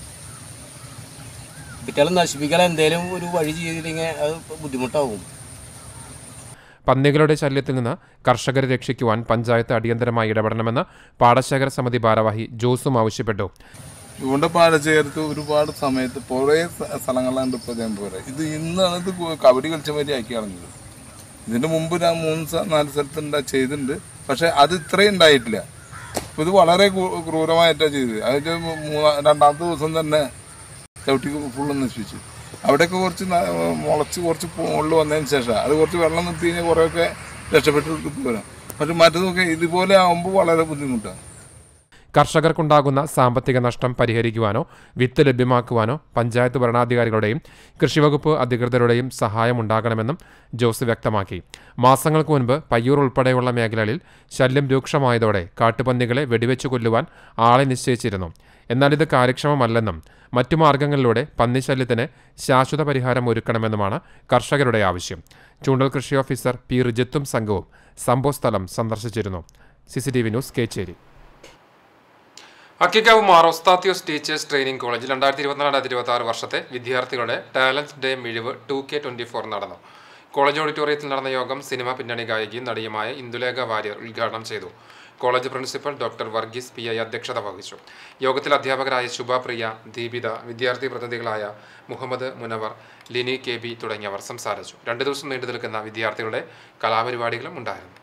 വിറ്റാലും നശിപ്പിക്കാൻ എന്തേലും ഒരു വഴി ചെയ്തില്ലെങ്കിൽ അത് ബുദ്ധിമുട്ടാവും പന്നികളുടെ ശല്യത്തിൽ നിന്ന് കർഷകരെ രക്ഷിക്കുവാൻ പഞ്ചായത്ത് അടിയന്തരമായി ഇടപെടണമെന്ന് പാടശേഖര സമിതി ഭാരവാഹി ജോസും ആവശ്യപ്പെട്ടു ഇവിടെ പാട ചേർത്ത് ഒരുപാട് സമയത്ത് കുറേ സ്ഥ- സ്ഥലങ്ങളിലാണ് ഇപ്പോൾ ഞാൻ പോലെ ഇത് ഇന്നാണ് ഇത് കു- കബഡി കളിച്ച മാതിരി ആക്കി കളഞ്ഞത് ഇതിന്റെ മുമ്പ് ഞാൻ മൂന്ന് സ്ഥ- നാല് സ്ഥലത്ത് ഉണ്ടാ ചെയ്തിട്ടുണ്ട് പക്ഷെ അത് ഇത്രയും ഉണ്ടായിട്ടില്ല ഇപ്പൊ ഇത് വളരെ ക്രൂ- ക്രൂരമായിട്ടാണ് ചെയ്തത് അതിന്റെ മൂന്നാ രണ്ടാമത്തെ ദിവസം തന്നെ ചവിട്ടി ഫുള്ള് നശിപ്പിച്ചു അവിടെയൊക്കെ കുറച്ച് ന- മുളച്ച് കുറച്ച് മുകളിൽ വന്നതിന് ശേഷം അത് കുറച്ച് വെള്ളം നിർത്തി കഴിഞ്ഞാൽ കുറേയൊക്കെ രക്ഷപ്പെട്ട് പോരാം പക്ഷെ മറ്റതൊക്കെ ഇതുപോലെ ആകുമ്പോൾ വളരെ ബുദ്ധിമുട്ടാണ് കർഷകർക്കുണ്ടാകുന്ന സാമ്പത്തിക നഷ്ടം പരിഹരിക്കുവാനോ വിത്ത് ലഭ്യമാക്കുവാനോ പഞ്ചായത്ത് ഭരണാധികാരികളുടെയും കൃഷിവകുപ്പ് അധികൃതരുടെയും സഹായം ഉണ്ടാകണമെന്നും ജോസ് വ്യക്തമാക്കി മാസങ്ങൾക്ക് മുൻപ് പയ്യൂർ ഉൾപ്പെടെയുള്ള മേഖലകളിൽ ശല്യം രൂക്ഷമായതോടെ കാട്ടുപന്നികളെ വെടിവെച്ചു കൊല്ലുവാൻ ആളെ നിശ്ചയിച്ചിരുന്നു എന്നാൽ ഇത് കാര്യക്ഷമമല്ലെന്നും മറ്റു മാർഗങ്ങളിലൂടെ പന്നിശല്യത്തിന് ശാശ്വത പരിഹാരം ഒരുക്കണമെന്നുമാണ് കർഷകരുടെ ആവശ്യം ചൂണ്ടൽ കൃഷി ഓഫീസർ പി റിജിത്തും സംഘവും സംഭവസ്ഥലം സന്ദർശിച്ചിരുന്നു CCTV news Kechery Akkikkavu Mar Osthathios teachers training കോളേജിൽ രണ്ടായിരത്തി ഇരുപത്തിനാല് രണ്ടായിരത്തി ഇരുപത്തി ആറ് വർഷത്തെ വിദ്യാർത്ഥികളുടെ ടാലന്റ് ഡേ മിഴിവ് ടു കെ ട്വന്റി ഫോർ നടന്നു കോളേജ് ഓഡിറ്റോറിയത്തിൽ നടന്ന യോഗം സിനിമ പിന്നണി ഗായികയും നടിയുമായ ഇന്ദുലേഖ വാര്യർ ഉദ്ഘാടനം ചെയ്തു college principal doctor Varghese P I അധ്യക്ഷത വഹിച്ചു യോഗത്തിൽ അധ്യാപകരായ ശുഭപ്രിയ ദീപിത വിദ്യാർത്ഥി പ്രതിനിധികളായ മുഹമ്മദ് മുനവർ ലിനി കെ ബി തുടങ്ങിയവർ സംസാരിച്ചു രണ്ടു ദിവസം നീണ്ടു നിൽക്കുന്ന വിദ്യാർത്ഥികളുടെ കലാപരിപാടികളും ഉണ്ടായിരുന്നു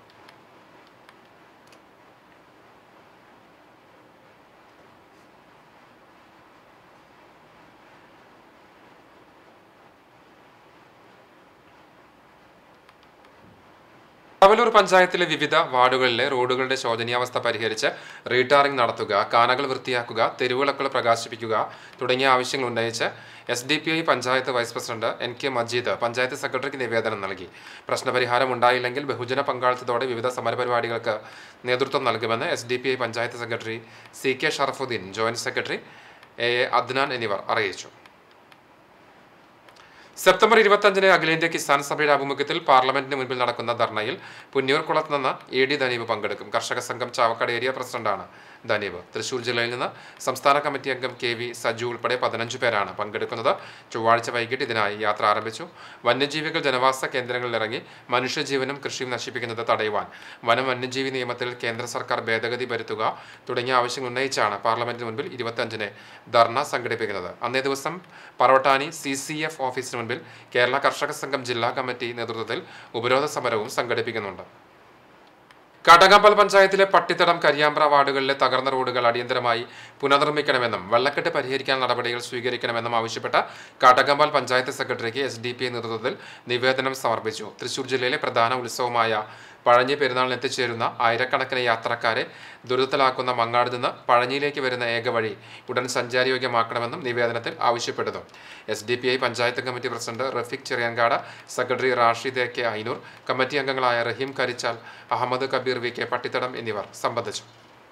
കവലൂർ പഞ്ചായത്തിലെ വിവിധ വാർഡുകളിലെ റോഡുകളുടെ ശോചനീയാവസ്ഥ പരിഹരിച്ച് റീടാറിംഗ് നടത്തുക കാനകൾ വൃത്തിയാക്കുക തെരുവിളക്കുകൾ പ്രകാശിപ്പിക്കുക തുടങ്ങിയ ആവശ്യങ്ങൾ ഉന്നയിച്ച് S D P I panchayat vice president N K Majeed panchayat സെക്രട്ടറിക്ക് നിവേദനം നൽകി പ്രശ്നപരിഹാരം ഉണ്ടായില്ലെങ്കിൽ ബഹുജന പങ്കാളിത്തത്തോടെ വിവിധ സമരപരിപാടികൾക്ക് നേതൃത്വം നൽകുമെന്ന് S D P I panchayat secretary C K Sharafuddin joint secretary A A Adnan എന്നിവർ അറിയിച്ചു സെപ്റ്റംബർ ഇരുപത്തഞ്ചിന് അഖിലേന്ത്യാ കിസാൻ സഭയുടെ ആഭിമുഖ്യത്തിൽ പാർലമെന്റിന് മുൻപിൽ നടക്കുന്ന ധർണയിൽ പുന്നൂർകുളത്ത് നിന്ന് എ ഡി ധനീബ് പങ്കെടുക്കും കർഷക സംഘം ചാവക്കാട് ഏരിയ പ്രസിഡന്റാണ് ധനീബ് തൃശൂർ ജില്ലയിൽ നിന്ന് സംസ്ഥാന കമ്മിറ്റി അംഗം കെ വി സജു ഉൾപ്പെടെ പതിനഞ്ച് പേരാണ് പങ്കെടുക്കുന്നത് ചൊവ്വാഴ്ച വൈകിട്ട് ഇതിനായി യാത്ര ആരംഭിച്ചു വന്യജീവികൾ ജനവാസ കേന്ദ്രങ്ങളിൽ ഇറങ്ങി മനുഷ്യജീവനും കൃഷിയും നശിപ്പിക്കുന്നത് തടയുവാൻ വനം വന്യജീവി നിയമത്തിൽ കേന്ദ്ര സർക്കാർ ഭേദഗതി വരുത്തുക തുടങ്ങിയ ആവശ്യങ്ങൾ ഉന്നയിച്ചാണ് പാർലമെന്റിന് മുൻപിൽ ഇരുപത്തഞ്ചിന് ധർണ സംഘടിപ്പിക്കുന്നത് അന്നേ ദിവസം പറവട്ടാനി സി സി എഫ് ഓഫീസിന് മുൻപിൽ കേരള കർഷക സംഘം ജില്ലാ കമ്മിറ്റി നേതൃത്വത്തിൽ ഉപരോധ സമരവും സംഘടിപ്പിക്കുന്നുണ്ട് കാട്ടകാമ്പൽ പഞ്ചായത്തിലെ പട്ടിത്തടം കരിയാമ്പ്ര വാർഡുകളിലെ തകർന്ന റോഡുകൾ അടിയന്തരമായി പുനർനിർമ്മിക്കണമെന്നും വെള്ളക്കെട്ട് പരിഹരിക്കാൻ നടപടികൾ സ്വീകരിക്കണമെന്നും ആവശ്യപ്പെട്ട കാട്ടകാമ്പാൽ പഞ്ചായത്ത് സെക്രട്ടറിക്ക് എസ് ഡി പി നേതൃത്വത്തിൽ നിവേദനം സമർപ്പിച്ചു തൃശൂർ ജില്ലയിലെ പ്രധാന ഉത്സവമായ പഴഞ്ഞി പെരുന്നാളിന് എത്തിച്ചേരുന്ന ആയിരക്കണക്കിന് യാത്രക്കാരെ ദുരിതത്തിലാക്കുന്ന മങ്ങാട് നിന്ന് പഴഞ്ഞിയിലേക്ക് വരുന്ന ഏക വഴി ഉടൻ സഞ്ചാരയോഗ്യമാക്കണമെന്നും നിവേദനത്തിൽ ആവശ്യപ്പെടുന്നു S D P I panchayat committee president Rafeeq Cheriyankad secretary Rashid A K Ainoor committee അംഗങ്ങളായ റഹീം കരിച്ചാൽ അഹമ്മദ് കബീർ വി കെ പട്ടിത്തടം എന്നിവർ സംബന്ധിച്ചു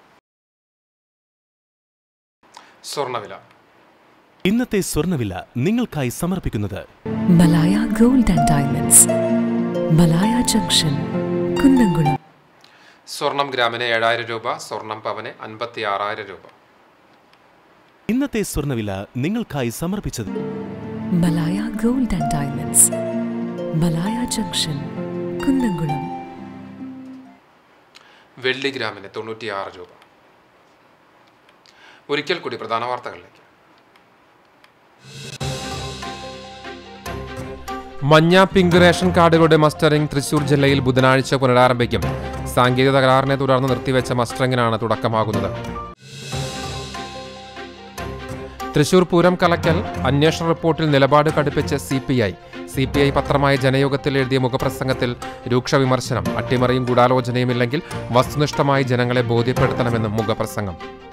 സ്വർണ്ണവില ഇന്നത്തെ സ്വർണ്ണവില നിങ്ങൾക്കായി സമർപ്പിക്കുന്നത് Malaya gold and diamonds Malaya junction Kunnamkulam സ്വർണം ഗ്രാമിന് ഏഴായിരം രൂപ സ്വർണം പവന് അൻപത്തി ആറായിരം രൂപ ഇന്നത്തെ സ്വർണ്ണവില നിങ്ങൾക്കായി സമർപ്പിച്ചത് Malaya gold and diamonds Malaya junction Kunnamkulam വെള്ളി ഗ്രാമിന് തൊണ്ണൂറ്റിയാറ് രൂപ ഒരിക്കൽ കൂടി പ്രധാന വാർത്തകളിലേക്ക് മഞ്ഞ പിങ്ക് റേഷൻ കാർഡുകളുടെ മസ്റ്ററിംഗ് തൃശൂർ ജില്ലയിൽ ബുധനാഴ്ച പുനരാരംഭിക്കും സാങ്കേതിക തകരാറിനെ തുടർന്ന് നിർത്തിവെച്ച മസ്റ്ററിംഗിനാണ് തുടക്കമാകുന്നത് തൃശൂർ പൂരം കലക്കൽ അന്വേഷണ റിപ്പോർട്ടിൽ നിലപാട് കടുപ്പിച്ച് C P I C P I പത്രമായ ജനയോഗത്തിൽ എഴുതിയ മുഖപ്രസംഗത്തിൽ രൂക്ഷ വിമർശനം അട്ടിമറിയും ഗൂഢാലോചനയുമില്ലെങ്കിൽ വസ്തുനിഷ്ഠമായി ജനങ്ങളെ ബോധ്യപ്പെടുത്തണമെന്നും മുഖപ്രസംഗം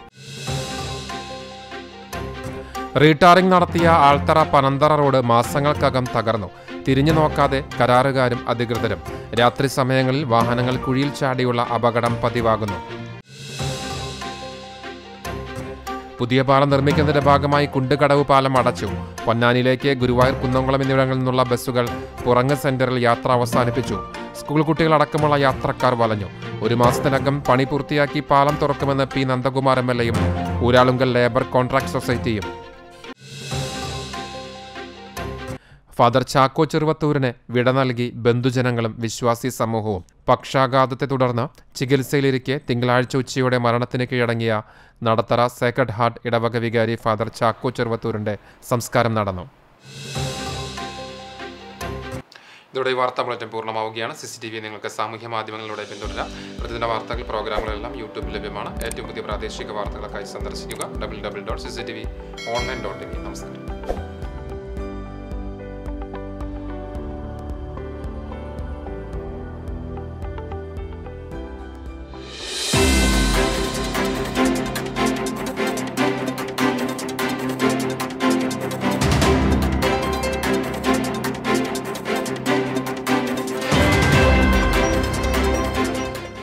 റീടാറിംഗ് നടത്തിയ ആൾത്തറ പനന്തറ റോഡ് മാസങ്ങൾക്കകം തകർന്നു തിരിഞ്ഞു നോക്കാതെ കരാറുകാരും അധികൃതരും രാത്രി സമയങ്ങളിൽ വാഹനങ്ങൾ കുഴിയിൽ ചാടിയുള്ള അപകടം പതിവാകുന്നു പുതിയ പാലം നിർമ്മിക്കുന്നതിന്റെ ഭാഗമായി കുണ്ടുകടവ് പാലം അടച്ചു പൊന്നാനിയിലേക്ക് ഗുരുവായൂർ കുന്നംകുളം എന്നിവിടങ്ങളിൽ നിന്നുള്ള ബസ്സുകൾ പുറങ്ങ് സെന്ററിൽ യാത്ര അവസാനിപ്പിച്ചു സ്കൂൾ കുട്ടികളടക്കമുള്ള യാത്രക്കാർ വലഞ്ഞു ഒരു മാസത്തിനകം പണി പൂർത്തിയാക്കി പാലം തുറക്കുമെന്ന് പി നന്ദകുമാർ എം എൽ എയും ഊരാളുങ്കൽ ലേബർ കോൺട്രാക്ട് സൊസൈറ്റിയും ഫാദർ ചാക്കോ ചെറുവത്തൂരിന് വിട നൽകി ബന്ധുജനങ്ങളും വിശ്വാസി സമൂഹവും പക്ഷാഘാതത്തെ തുടർന്ന് ചികിത്സയിലിരിക്കെ തിങ്കളാഴ്ച ഉച്ചയോടെ മരണത്തിന് കീഴടങ്ങിയ നടത്തറ സേക്രഡ് ഹാർട്ട് ഇടവക വികാരി ഫാദർ ചാക്കോ ചെറുവത്തൂരിന്റെ സംസ്കാരം നടന്നു ഇതോടെ ഈ വാർത്താ ബുള്ളറ്റിൻ പൂർണ്ണമാവുകയാണ് സി സി ടി വി നിങ്ങൾക്ക് സാമൂഹ്യ മാധ്യമങ്ങളിലൂടെ പിന്തുടരാം പ്രതിദിന വാർത്തകൾ പ്രോഗ്രാമുകളെല്ലാം യൂട്യൂബിൽ ലഭ്യമാണ് ഏറ്റവും പുതിയ പ്രാദേശിക വാർത്തകൾക്കായി സന്ദർശിക്കുക W W dot C C T V online dot in നമസ്കാരം